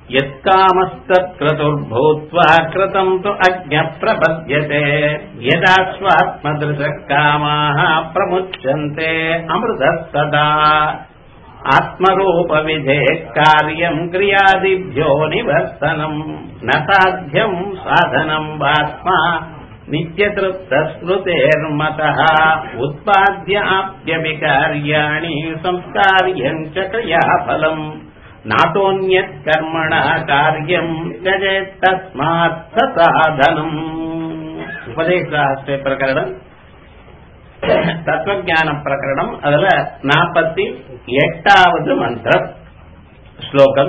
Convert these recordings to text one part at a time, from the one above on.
यत्कामस्तत्क्रतुर्भूत्वा कृतम् तु अज्ञप्रपद्यते यदा स्वात्मदृशः कामाः प्रमुच्यन्ते अमृतस्तदा आत्मरूपविधेः कार्यम् क्रियादिभ्यो निवर्तनम् न साध्यम् साधनम् वात्मा नित्यतृप्तस्मृतेर्मतः उत्पाद्याप्यपि कार्याणि संस्कार्यम् च क्रियाफलम् नातोऽन्यत् कर्मणा कार्यम् त्यजेत्तस्मात् साधनम् உபதேசாஸ்திர பிரகரணம் தத்துவஞான பிரகரணம் அதுல நாற்பத்தி எட்டாவது மந்திரம் ஸ்லோகம்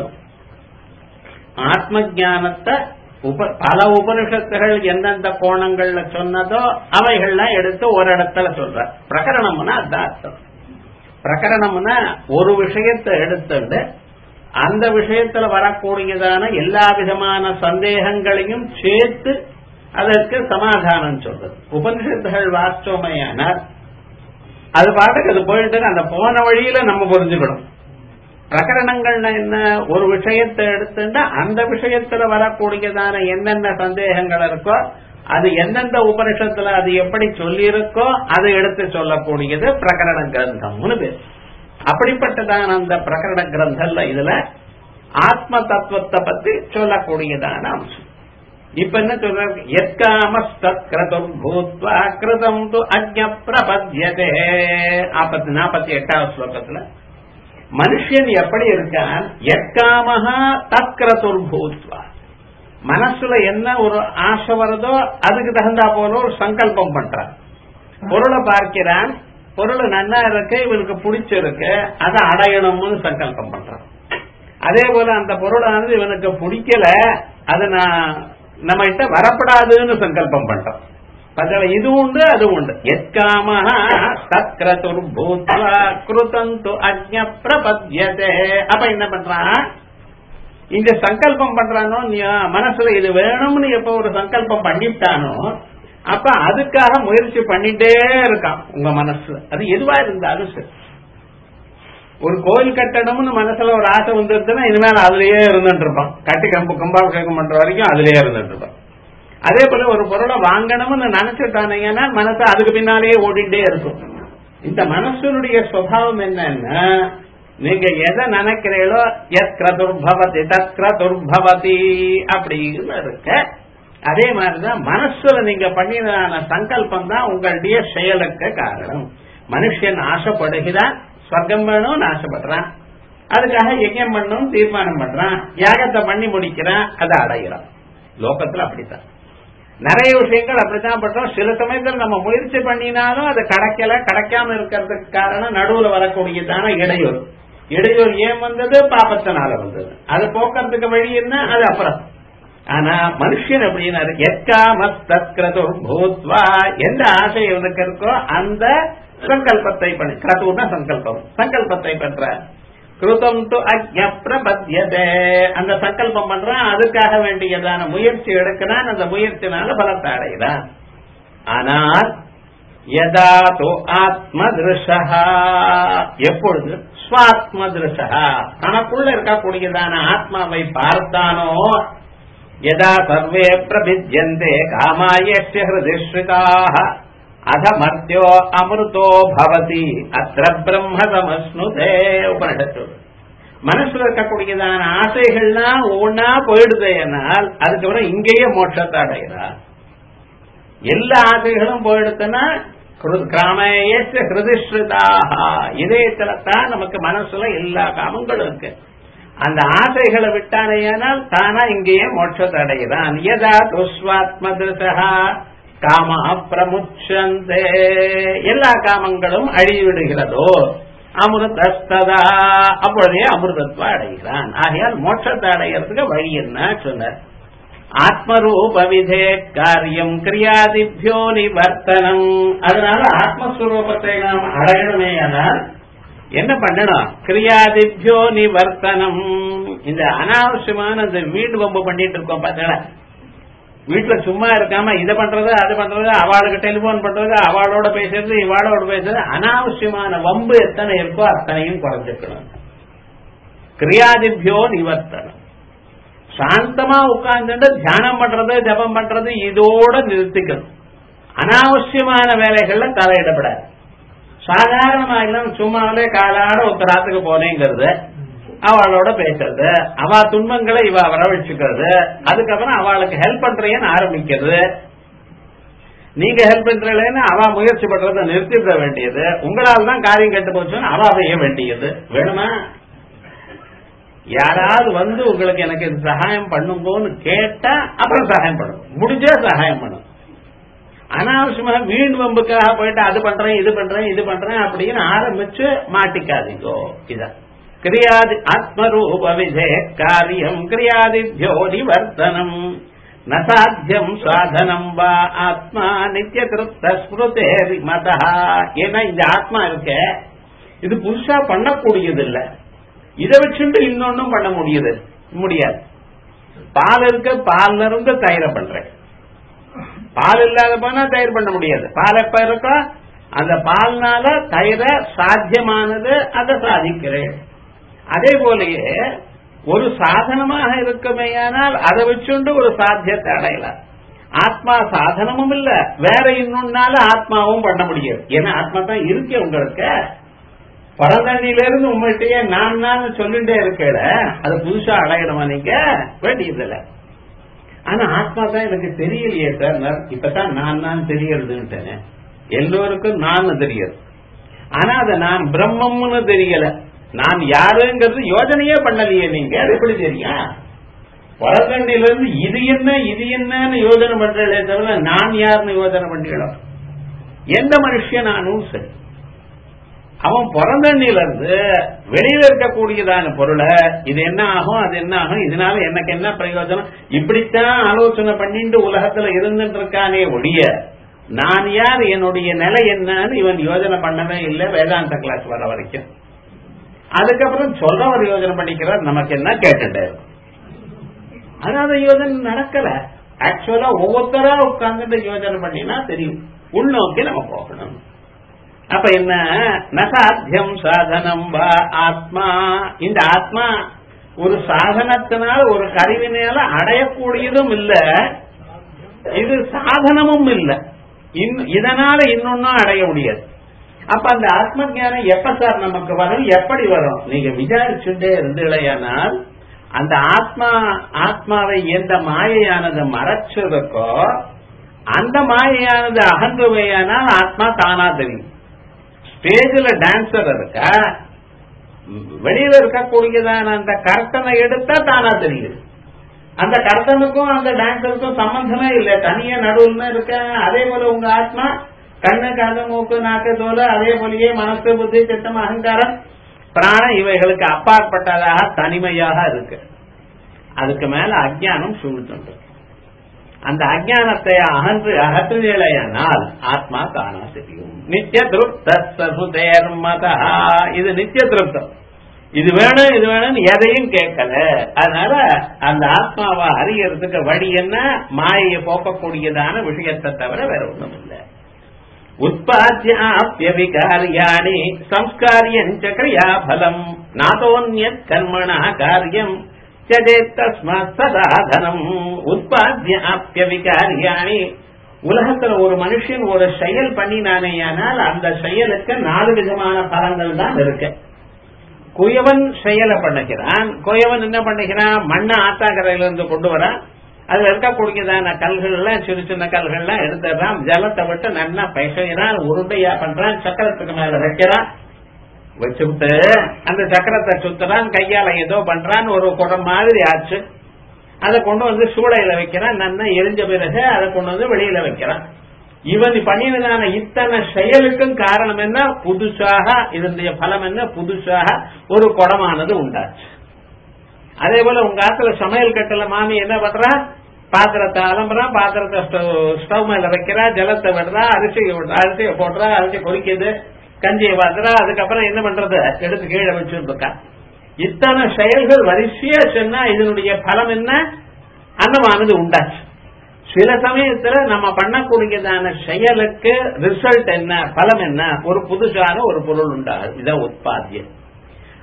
ஆத்ம ஞானத்தை உப பல உபனிஷத்துகள் எந்தெந்த கோணங்கள்ல சொன்னதோ அவைகள்லாம் எடுத்து ஒரு இடத்துல சொல்ற பிரகரணம்னா அதான் அர்த்தம் பிரகரணம்னா ஒரு விஷயத்தை எடுத்துட்டு அந்த விஷயத்துல வரக்கூடியதான எல்லா விதமான சந்தேகங்களையும் சேர்த்து அதற்கு சமாதானம் சொல்றது உபனிஷத்துகள் வாஸ்தவமையானால் அது பாட்டுக்கு அது போயிட்டு அந்த போன வழியில நம்ம புரிஞ்சுக்கணும் பிரகரணங்கள்னா என்ன ஒரு விஷயத்தை எடுத்துட்டா அந்த விஷயத்துல வரக்கூடியதான என்னென்ன சந்தேகங்கள் இருக்கோ அது எந்தெந்த உபனிஷத்துல அது எப்படி சொல்லியிருக்கோ அதை எடுத்து சொல்லக்கூடியது பிரகரண கிரந்தம்னு பேர் அப்படிப்பட்டதான அந்த பிரகரண கிரந்தல்ல இதுல ஆத்ம தத்துவத்தை பத்தி சொல்லக்கூடியதான அம்சம் இப்ப என்ன சொல்ற எத்காமஸ்தத்கிருதம் பூத்வா கிருதம் து அஜ்ஞ பிரபத்யதே நாற்பத்தி நாற்பத்தி எட்டாவது ஸ்லோகத்துல மனுஷன் எப்படி இருக்கான் எக்காமஹா தத்கிரதுர் பூத்வா மனசுல என்ன ஒரு ஆசை வருதோ அதுக்கு தகுந்தா போல ஒரு சங்கல்பம் பண்றான் பொருளை பார்க்கிறான் பொருள் நன்னா இருக்கு இவனுக்கு பிடிச்சிருக்கு அதை அடையணும்னு சங்கல்பம் பண்றான் அதே போல அந்த பொருளானது இவனுக்கு பிடிக்கல அது நான் நம்ம கிட்ட வரப்படாதுன்னு சங்கல்பம் பண்றோம் பதல இது உண்டு அது உண்டு எத்காம சத்கிரதுர் பூத்வா கிருதந்து அஜ்ஞ பிரபத்யதே அப்ப என்ன பண்றான் இந்த சங்கல்பம் பண்றானோ நீ மனசுல இது வேணும்னு எப்ப ஒரு சங்கல்பம் பண்ணிட்டானோ அப்ப அதுக்காக முயற்சி பண்ணிட்டே இருக்கான் உங்க மனசு அது எதுவா இருந்தாலும் சரி ஒரு கோயில் கட்டணும்னு மனசுல ஒரு ஆசை வந்துருச்சுன்னா இனிமேல் அதுலயே இருந்துட்டு இருப்பான் கட்டி கம்பு கும்பாபிஷேகம் பண்ற வரைக்கும் அதுலயே இருந்துட்டு இருப்பான் அதே போல ஒரு பொருளை வாங்கணும்னு நினைச்சுட்டானீங்கன்னா மனசு அதுக்கு பின்னாலேயே ஓடிட்டே இருக்கும் இந்த மனசனுடைய சுவாவம் என்னன்னா நீங்க எதை நினைக்கிறீங்களோ எத் கிரதுர்பவதி தத் கிரதுர்பவதி அப்படின்னு இருக்க அதே மாதிரிதான் மனசுல நீங்க பண்ணின சங்கல்பம் தான் உங்களுடைய செயலுக்கு காரணம் மனுஷன் ஆசைப்படுகிறான் சொர்க்கம் வேணும்னு ஆசைப்படுறான் அதுக்காக யஜ்யம் பண்ணணும் தீர்மானம் பண்றான் யாகத்தை பண்ணி முடிக்கிறான் அதை அடைகிறான் லோகத்துல அப்படித்தான் நிறைய விஷயங்கள் அப்படித்தான் பண்றோம் சில சமயத்தில் நம்ம முயற்சி பண்ணினாலும் அது கிடைக்கல கிடைக்காம இருக்கிறதுக்கு காரணம் நடுவுல வரக்கூடியதான இடையூறு இடையூறு ஏன் வந்தது பாபத்தினால வந்தது அது போக்குறதுக்கு வழி என்ன அது அப்புறம் ஆனா மனுஷன் அப்படின்னாரு எக்காமஸ்தத்கிரதுர் பூத்வா எந்த ஆசை இவனுக்கு இருக்கோ அந்த சங்கல்பத்தை பண்ணி கிரதுனா சங்கல்பம் சங்கல்பத்தை பண்ற கிருதம் து அஜ்ஞப்ரபத்யதே அந்த சங்கல்பம் பண்றான் அதுக்காக வேண்டியதான முயற்சி எடுக்கிறான் அந்த முயற்சினால பலத்தை அடைகிறான் ஆனால் யதா தோ ஆத்ம திருஷா எப்பொழுது ஸ்வாத்ம திருஷா தனக்குள்ள இருக்கக்கூடியதான ஆத்மாவை பார்த்தானோ யதா சர்வே பிரபிஜந்தே காமாயஸ்ய ஹிருதிஸ்ருதாக அதமர்த்தியோ அமிர்தோ பவதி அத்திர பிரம்ம சமஸ்னுதே உபனிஷத்து மனசுல இருக்கக்கூடியதான ஆசைகள்லாம் ஒவ்வொன்னா போயிடுது என்னால் அதுக்கப்புறம் இங்கேயே மோட்சத்தை அடைகிறார் எல்லா ஆசைகளும் போயிடுதுன்னா கிராமேயச ஹிருதிஸ்ருதாக இதயத்துல தான் நமக்கு மனசுல எல்லா காமங்களும் இருக்கு அந்த ஆசைகளை விட்டானேயானால் தானா இங்கேயே மோட்சத்தை அடைகிறான் யதா துஸ்வாத்ம திருஷா காமா பிரமுச்சந்தே எல்லா காமங்களும் அழிவிடுகிறதோ அமிர்தஸ்ததா அப்பொழுதே அமிர்தத்துவ அடைகிறான் ஆகையால் மோட்சத்தை அடைகிறதுக்கு வழி என்ன சொன்னார் ஆத்மரூப விதே காரியம் கிரியாதிபியோ நிவர்த்தனம் அதனால ஆத்மஸ்வரூபத்தை நாம் அடையணுமே ஆனால் என்ன பண்ணணும் கிரியாதிபியோ நிவர்த்தனம் இந்த அனாவசியமான இந்த வீடு வம்பு பண்ணிட்டு இருக்கோம் பார்த்தீங்களா வீட்டுல சும்மா இருக்காம இதை பண்றது அது பண்றது அவளுக்கு டெலிபோன் பண்றது அவளோட பேசுறது இவாளோட பேசுறது அனாவசியமான வம்பு எத்தனை இருக்கோ அத்தனையும் குறைஞ்சிக்கணும் கிரியாதிபியோ நிவர்த்தனம் சாந்தமா உட்கார்ந்துட்டு தியானம் பண்றது ஜபம் பண்றது இதோட நிறுத்திக்கணும் அனாவசியமான வேலைகள்ல தலையிடப்படாது சாதாரணமா எல்லாம் சும்மாவே காலாட ஒருத்தராத்துக்கு போனேங்கிறது அவளோட பேசுறது அவ துன்பங்களை இவ வரவழைச்சுக்கிறது அதுக்கப்புறம் அவளுக்கு ஹெல்ப் பண்றேன்னு ஆரம்பிக்கிறது நீங்க ஹெல்ப் பண்றீங்களேன்னு அவ முயற்சி பண்றதை நிறுத்திட வேண்டியது உங்களால் தான் காரியம் கெட்டு போச்சுன்னு அவ செய்ய வேண்டியது வேணுமா யாராவது வந்து உங்களுக்கு எனக்கு இது சகாயம் பண்ணுங்கன்னு கேட்டா அப்புறம் சகாயம் பண்ணும் முடிஞ்சா சகாயம் பண்ணும் அனாவசியமா வீண் வம்புக்காக போயிட்டு அது பண்றேன் இது பண்றேன் இது பண்றேன் அப்படின்னு ஆரம்பிச்சு மாட்டிக்காதீங்கோ இதான் கிரியாதி ஆத்மரூப விஜய காரியம் கிரியாதித்யோ நிவர்த்தனம் நசாத்தியம் சாதனம் வா ஆத்மா நித்திய கிருத்த ஸ்மிருதே மதா ஏன்னா இந்த ஆத்மா இருக்க இது புதுசா பண்ணக்கூடியது இல்ல இதை வச்சுட்டு இன்னொன்னும் பண்ண முடியுது முடியாது பால் இருக்க பால்ல இருந்து தயிரை பண்றேன் பால் இல்லாத போனா தயிர் பண்ண முடியாது பால் எப்ப இருக்கோ அந்த பால்னால தயிரை சாத்தியமானது அதை சாதிக்கிறேன் அதே போலயே ஒரு சாதனமாக இருக்குமேயானால் அதை வச்சுண்டு ஒரு சாத்தியத்தை அடையலாம் ஆத்மா சாதனமும் இல்ல வேற இன்னொன்னால ஆத்மாவும் பண்ண முடியாது ஏன்னா ஆத்மா தான் இருக்கே உங்களுக்கு பழந்தண்ணில இருந்து உங்கள்கிட்டயே நான் நான் சொல்லிட்டே இருக்கல அது புதுசா அடையணுமா நீங்க வேண்டியதில்லை ஆனா ஆத்மா தான் எனக்கு தெரியலையே சார் இப்பதான் நான் நான் தெரியறதுன்ட்டேன் எல்லோருக்கும் நான் தெரியுது ஆனா அதை நான் பிரம்மம்னு தெரியல நான் யாருங்கிறது யோஜனையே பண்ணலையே நீங்க அது எப்படி தெரியும் பழக்கண்டில இருந்து இது என்ன இது என்னன்னு யோஜனை பண்றீங்களே தவிர நான் யாருன்னு யோஜனை பண்றீங்களோ எந்த மனுஷன் நானும் சரி அவன் பிறந்தண்ணில இருந்து வெளியில இருக்கக்கூடியதான பொருளை இது என்ன ஆகும் அது என்ன ஆகும் இதனால எனக்கு என்ன பிரயோஜனம் இப்படித்தான் ஆலோசனை பண்ணிட்டு உலகத்துல இருந்துட்டு இருக்கானே ஒழிய நான் யார் என்னுடைய நிலை என்னன்னு இவன் யோஜனை பண்ணவே இல்லை வேதாந்த கிளாஸ் வர வரைக்கும் அதுக்கப்புறம் சொல்றவர் யோஜனை பண்ணிக்கிறார் நமக்கு என்ன கேட்டுட்டே அதாவது யோஜனை நடக்கல ஆக்சுவலா ஒவ்வொருத்தரா உட்கார்ந்துட்டு யோஜனை பண்ணினா தெரியும் உள்நோக்கி நம்ம போகணும் அப்ப என்ன நசாத்தியம் சாதனம் வா ஆத்மா இந்த ஆத்மா ஒரு சாதனத்தினால ஒரு கருவினால அடையக்கூடியதும் இல்ல இது சாதனமும் இல்ல இதனால இன்னொன்னும் அடைய முடியாது அப்ப அந்த ஆத்ம ஜானம் எப்ப சார் நமக்கு வரும் எப்படி வரும் நீங்க விசாரிச்சுட்டே இருந்தீங்களேயானால் அந்த ஆத்மா ஆத்மாவை எந்த மாயையானது மறைச்சதுக்கோ அந்த மாயையானது அகன்றுவையானால் ஆத்மா தானா தெரியும் ஸ்டேஜில் டான்சர் இருக்கா வெளியில இருக்கக்கூடியதான அந்த கர்த்தனை எடுத்தா தானா தெரியுது அந்த கர்த்தனுக்கும் அந்த டான்சருக்கும் சம்பந்தமே இல்லை தனியா நடுவில் இருக்க அதே போல உங்க ஆத்மா கண்ணு காது மூக்கு நாக்கு தோல் அதே போலயே மனசு புத்தி சித்தம் அகங்காரம் பிராணம் இவைகளுக்கு அப்பாற்பட்டதாக தனிமையாக இருக்கு அதுக்கு மேல அஜானம் சூழ்ந்துண்டு அந்த அஜானத்தை அகன்று அகற்றுதேலையானால் ஆத்மா தானா தெரியும் நித்திய திருப்தர் மதா இது நித்திய திருப்தம் இது வேணும் இது வேணும்னு எதையும் கேட்கல அதனால அந்த ஆத்மாவை அறியறதுக்கு வழி என்ன மாயையை போக்கக்கூடியதான விஷயத்தை தவிர வேற ஒண்ணும் இல்லை உற்பத்தியாப்பிய விகாரியாணி சம்ஸ்காரியஞ்ச கிரியாபலம் நாதோன்யத் கர்மணா காரியம் தஸ்மாதனம் உற்பத்தியாப்பிய விகாரியாணி உலகத்துல ஒரு மனுஷன் ஒரு செயல் பண்ணினானேயானால் அந்த செயலுக்கு நாலு விதமான பலன்கள் தான் இருக்கு குயவன் செயலை பண்ணுகிறான் குயவன் என்ன பண்ணுகிறான் மண்ணை ஆத்தாங்கரையில இருந்து கொண்டு வரான் அதுல இருக்கக்கூடியதான கல்கள்லாம் சின்ன சின்ன கல்கள்லாம் எடுத்துடுறான் ஜலத்தை விட்டு நல்லா பைசைகிறான் உருண்டையா பண்றான் சக்கரத்துக்கு மேல வைக்கிறான் வச்சுட்டு அந்த சக்கரத்தை சுத்துறான் கையால ஏதோ பண்றான் ஒரு குடம் மாதிரி ஆச்சு அதை கொண்டு வந்து சூளையில வைக்கிறான் நன்னா எரிஞ்ச பிறகு அதை கொண்டு வந்து வெளியில வைக்கிறான் இவன் பண்ணினதான இத்தனை செயலுக்கும் காரணம் என்ன புதுசாக இதனுடைய பலம் என்ன புதுசாக ஒரு குடமானது உண்டாச்சு அதே போல உங்க ஆத்துல சமையல் கட்டல மாமி என்ன பண்றா பாத்திரத்தை அலம்புறா பாத்திரத்தை ஸ்டவ் மேல வைக்கிறா ஜலத்தை விடுறா அரிசி விடுறா அரிசியை போடுறா அரிசி பொறிக்குது கஞ்சியை பாத்துறா அதுக்கப்புறம் என்ன பண்றது எடுத்து கீழே வச்சுருக்கா இத்தனை செயல்கள் வரிசையா சொன்னா இதனுடைய பலம் என்ன அன்னமானது உண்டாச்சு சில சமயத்துல நம்ம பண்ணக்கூடியதான செயலுக்கு ரிசல்ட் என்ன பலம் என்ன ஒரு புதுசான ஒரு பொருள் உண்டாகுது இதான் உற்பத்தியம்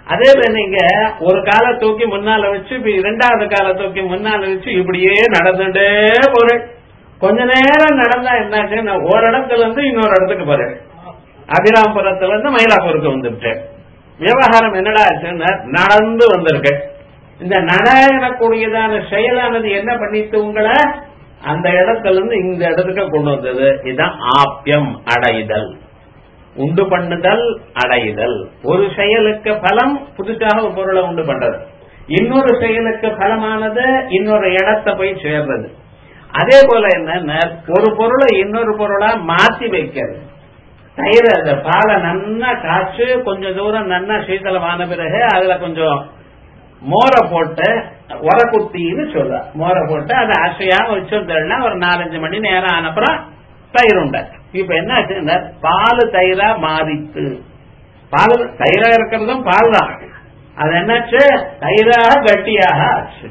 அதே மாதிரி நீங்க ஒரு காலை தூக்கி முன்னால வச்சு இப்ப இரண்டாவது காலை தூக்கி முன்னால வச்சு இப்படியே நடந்துட்டே போறேன் கொஞ்ச நேரம் நடந்தா என்னாச்சு நான் ஒரு இடத்துல இருந்து இன்னொரு இடத்துக்கு போறேன் அபிராமபுரத்துல இருந்து மயிலாப்பூருக்கு வந்துட்டேன் விவகாரம் என்னடா ஆச்சுன்னா நடந்து வந்திருக்கேன் இந்த நட எனக்கூடியதான செயலானது என்ன பண்ணிட்டு உங்களை அந்த இடத்துல இருந்து இந்த இடத்துக்கு கொண்டு வந்தது இதுதான் ஆப்பியம் அடைதல் உண்டு பண்ணுதல் அடைதல் ஒரு செயலுக்கு பலம் புதுசாக ஒரு பொருளை உண்டு பண்றது இன்னொரு செயலுக்கு பலமானது இன்னொரு இடத்தை போய் சேர்றது அதே போல என்ன ஒரு பொருளை இன்னொரு பொருளா மாத்தி வைக்கிறது தயிர் அந்த பாலை நன்னா காய்ச்சி கொஞ்சம் தூரம் நன்னா சீதளமான பிறகு அதுல கொஞ்சம் மோரை போட்டு உரக்குத்தின்னு சொல்ல மோரை போட்டு அதை அசையாம வச்சிருந்தா ஒரு நாலஞ்சு மணி நேரம் ஆனப்புறம் தயிர் உண்ட இப்ப என்ன ஆச்சுன்னா பால் தயிரா மாறித்து பால் தயிரா இருக்கிறதும் பால் தான் அது என்னாச்சு தயிராக கட்டியாக ஆச்சு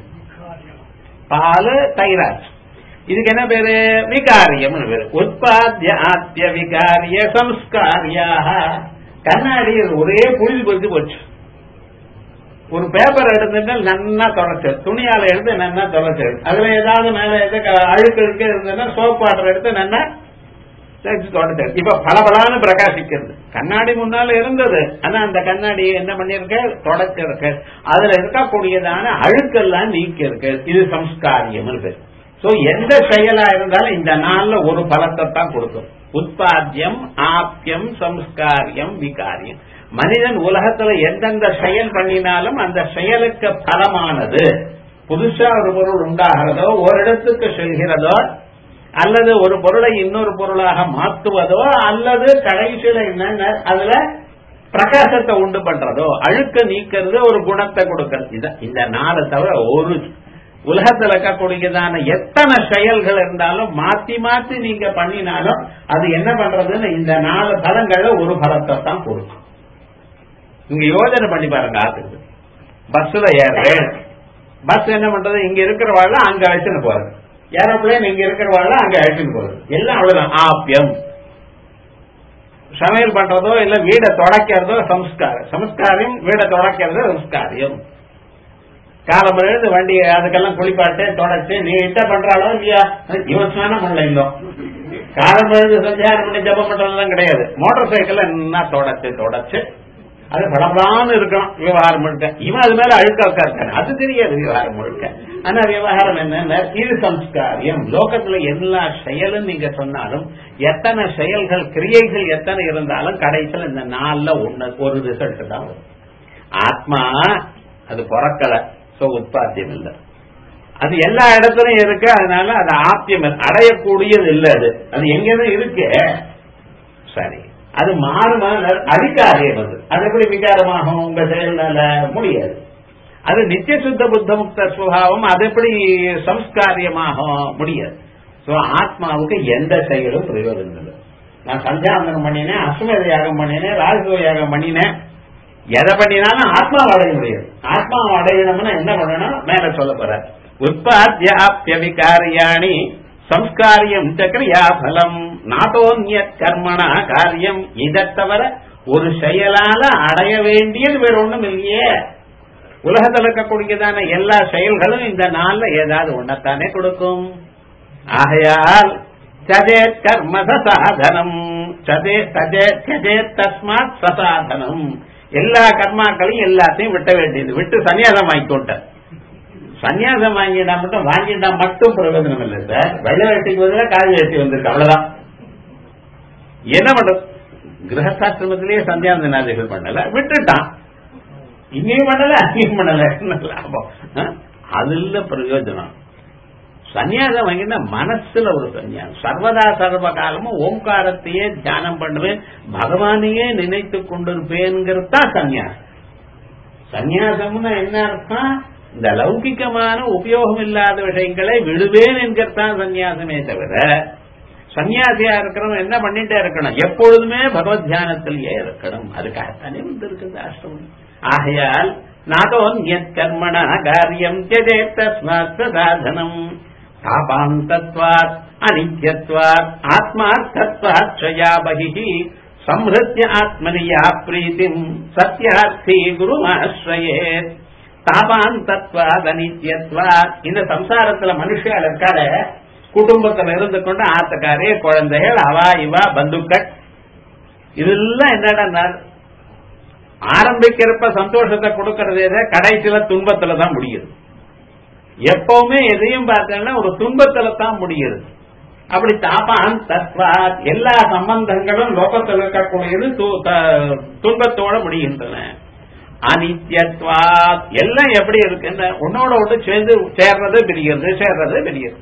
பால் தயிராச்சு இதுக்கு என்ன பேரு விகாரியம் பேரு உற்பத்திய ஆத்திய விகாரிய சம்ஸ்காரியாக கண்ணாடி ஒரே புழுதி பொழுது போச்சு ஒரு பேப்பர் எடுத்துட்டு நன்னா தொலைச்சு துணியால எடுத்து நன்னா தொலைச்சு அதுல ஏதாவது மேல எது அழுக்கு இருக்கு இருந்ததுன்னா சோப் வாட்டர் எடுத்து நன்னா தேய்ச்சி தொடச்சு இப்ப பளபளான்னு பிரகாசிக்கிறது கண்ணாடி முன்னால இருந்தது ஆனா அந்த கண்ணாடி என்ன பண்ணிருக்க தொடச்சிருக்க அதுல இருக்கக்கூடியதான அழுக்கெல்லாம் நீக்கி இருக்கு இது சம்ஸ்காரியம் இருக்கு சோ எந்த செயலா இருந்தாலும் இந்த நாள்ல ஒரு பலத்தை தான் கொடுக்கும் உற்பத்தியம் ஆப்பியம் சம்ஸ்காரியம் விகாரியம் மனிதன் உலகத்துல எந்தெந்த செயல் பண்ணினாலும் அந்த செயலுக்கு பலமானது புதுசா ஒரு பொருள் உண்டாகிறதோ ஒரு இடத்துக்கு செல்கிறதோ அல்லது ஒரு பொருளை இன்னொரு பொருளாக மாற்றுவதோ அல்லது கடைசியில என்ன அதுல பிரகாசத்தை உண்டு பண்றதோ அழுக்க நீக்கிறது ஒரு குணத்தை கொடுக்கிறது இந்த நாளை தவிர ஒரு உலகத்தில் இருக்கக்கூடியதான எத்தனை செயல்கள் இருந்தாலும் மாத்தி மாத்தி நீங்க பண்ணினாலும் அது என்ன பண்றதுன்னு இந்த நாலு பலங்கள்ல ஒரு பலத்தை தான் கொடுக்கும் இங்க யோஜனை பண்ணி பாருங்க ஆத்துக்கு பஸ்ல ஏறேன் பஸ் என்ன பண்றது இங்க இருக்கிறவாள் அங்க அழைச்சுன்னு போறது ஏரோப்ளேன் இங்க இருக்கிறவாள் அங்க அழைச்சுன்னு போறது எல்லாம் அவ்வளவுதான் ஆப்பியம் சமையல் பண்றதோ இல்ல வீடை தொடக்கிறதோ சம்ஸ்காரம் சம்ஸ்காரம் வீடை தொடக்கிறது சம்ஸ்காரியம் காலம் எழுந்து வண்டி அதுக்கெல்லாம் குளிப்பாட்டு தொடச்சு நீ இட்ட பண்றாளோ இல்லையா இவன் ஸ்நானம் பண்ணல இன்னும் காலம் எழுந்து சந்தியானம் பண்ணி ஜபம் பண்றதுலாம் கிடையாது மோட்டார் சைக்கிள் என்ன தொடச்சு தொடச்சு அது படப்படான்னு இருக்கணும் விவகாரம் முழுக்க இவன் அது மேல அழுக்க உட்கார்க்காரு அது தெரியாது விவகாரம் முழுக்க ஆனா விவகாரம் என்னன்னா இது சம்ஸ்காரியம் லோகத்துல எல்லா செயலும் நீங்க சொன்னாலும் எத்தனை செயல்கள் கிரியைகள் எத்தனை இருந்தாலும் கடைசியில் இந்த நாள்ல ஒண்ணு ஒரு ரிசல்ட் தான் வரும் ஆத்மா அது பிறக்கல சோ உற்பத்தியம் இல்லை அது எல்லா இடத்துலயும் இருக்கு அதனால அது ஆத்தியம் அடையக்கூடியது இல்லை அது அது எங்கதான் இருக்கு சரி அது மாறுமா அதிகாரியம் அது அது எப்படி விகாரமாகும் உங்க செயல்னால முடியாது அது நித்திய சுத்த புத்த முக்த சுபாவம் அது எப்படி சம்ஸ்காரியமாக முடியாது சோ ஆத்மாவுக்கு எந்த செயலும் பிரயோஜனம் இல்லை நான் சந்தியாவந்தனம் பண்ணினேன் அஸ்வமேத யாகம் பண்ணினேன் ராஜசுவ யாகம் பண்ணினேன் எதை பண்ணினாலும் ஆத்மாவை அடைய முடியாது ஆத்மாவை அடையணும்னா என்ன பண்ணணும் மேல சொல்ல போற உற்பத்தியாப்திய விகாரியாணி சம்ஸ்காரியம் சக்கரியா பலம் நாட்டோன்ய கர்மணா காரியம் இதை தவிர ஒரு செயலால அடைய வேண்டியது வேற ஒண்ணும் இல்லையே உலகத்தில் இருக்கக்கூடியதான எல்லா செயல்களும் இந்த நாள்ல ஏதாவது ஒன்னத்தானே கொடுக்கும் ஆகையால் சதேத் கர்ம சசாதனம் சதேத் தஸ்மாத் சசாதனம் எல்லா கர்மாக்களையும் எல்லாத்தையும் விட்ட வேண்டியது விட்டு சன்னியாசம் வாங்கிக்கொண்ட சன்னியாசம் வாங்கிட்டா மட்டும் வாங்கிட்டா மட்டும் பிரயோஜனம் இல்லை சார் வெள்ளை வேட்டிக்கு பதிலாக காவி வேட்டி வந்திருக்கு அவ்வளவுதான் என்ன பண்றது கிரகஸ்தாசிரமத்திலேயே சந்தியாந்தநாதிகள் பண்ணல விட்டுட்டான் இங்கேயும் பண்ணல அங்கேயும் பண்ணல என்ன லாபம் அது இல்ல பிரயோஜனம் சன்னியாசம் வாங்கினா மனசுல ஒரு சன்னியாசம் சர்வதா சர்வ காலமும் ஓங்காரத்தையே தியானம் பண்ணுவேன் பகவானையே நினைத்து கொண்டிருப்பேன்கிறது தான் சன்னியாசம் சன்னியாசம்னா என்ன அர்த்தம் இந்த லௌகிக்கமான உபயோகம் இல்லாத விஷயங்களை விடுவேன் என்கிறதான் சன்னியாசமே தவிர சன்னியாசியா இருக்கிறவன் என்ன பண்ணிட்டே இருக்கணும் எப்பொழுதுமே பகவத் தியானத்திலேயே இருக்கணும் அதுக்காகத்தானே வந்து இருக்குது ஆசிரமம் ஆகையால் நாதோன்யத் கர்மண காரியம் தஸ்மாத் சாதனம் தாபாந்தத்வாத் அனித்யத்வாத் ஆத்மார்த்தத்வாத் க்ஷயா பகிஹி சம்ஹிருத்திய ஆத்மனியா பிரீத்திம் சத்யார்த்தி குருமாஸ்ரயேத் தாபான் தத்வாத் அனித்யத்வாத் இந்த சம்சாரத்துல மனுஷால் இருக்கால குடும்பத்துல இருந்து கொண்டு ஆத்தக்காரே குழந்தைகள் அவா இவா பந்துக்கள் இதெல்லாம் என்னடா ஆரம்பிக்கிறப்ப சந்தோஷத்தை கொடுக்கறதே கடைசியில துன்பத்துல தான் முடியுது எப்பவுமே எதையும் பார்த்தீங்கன்னா ஒரு துன்பத்துல தான் முடியுது அப்படி தாபான் தத்வாத் எல்லா சம்பந்தங்களும் லோகத்தில் இருக்கக்கூடியது து- த- துன்பத்தோட முடிகின்றன அனித்யத்வாத் எல்லாம் எப்படி இருக்குன்னு உன்னோட ஒன்று சேர்ந்து சேர்றது பிரிகிறது சேர்றது பிரிகிறது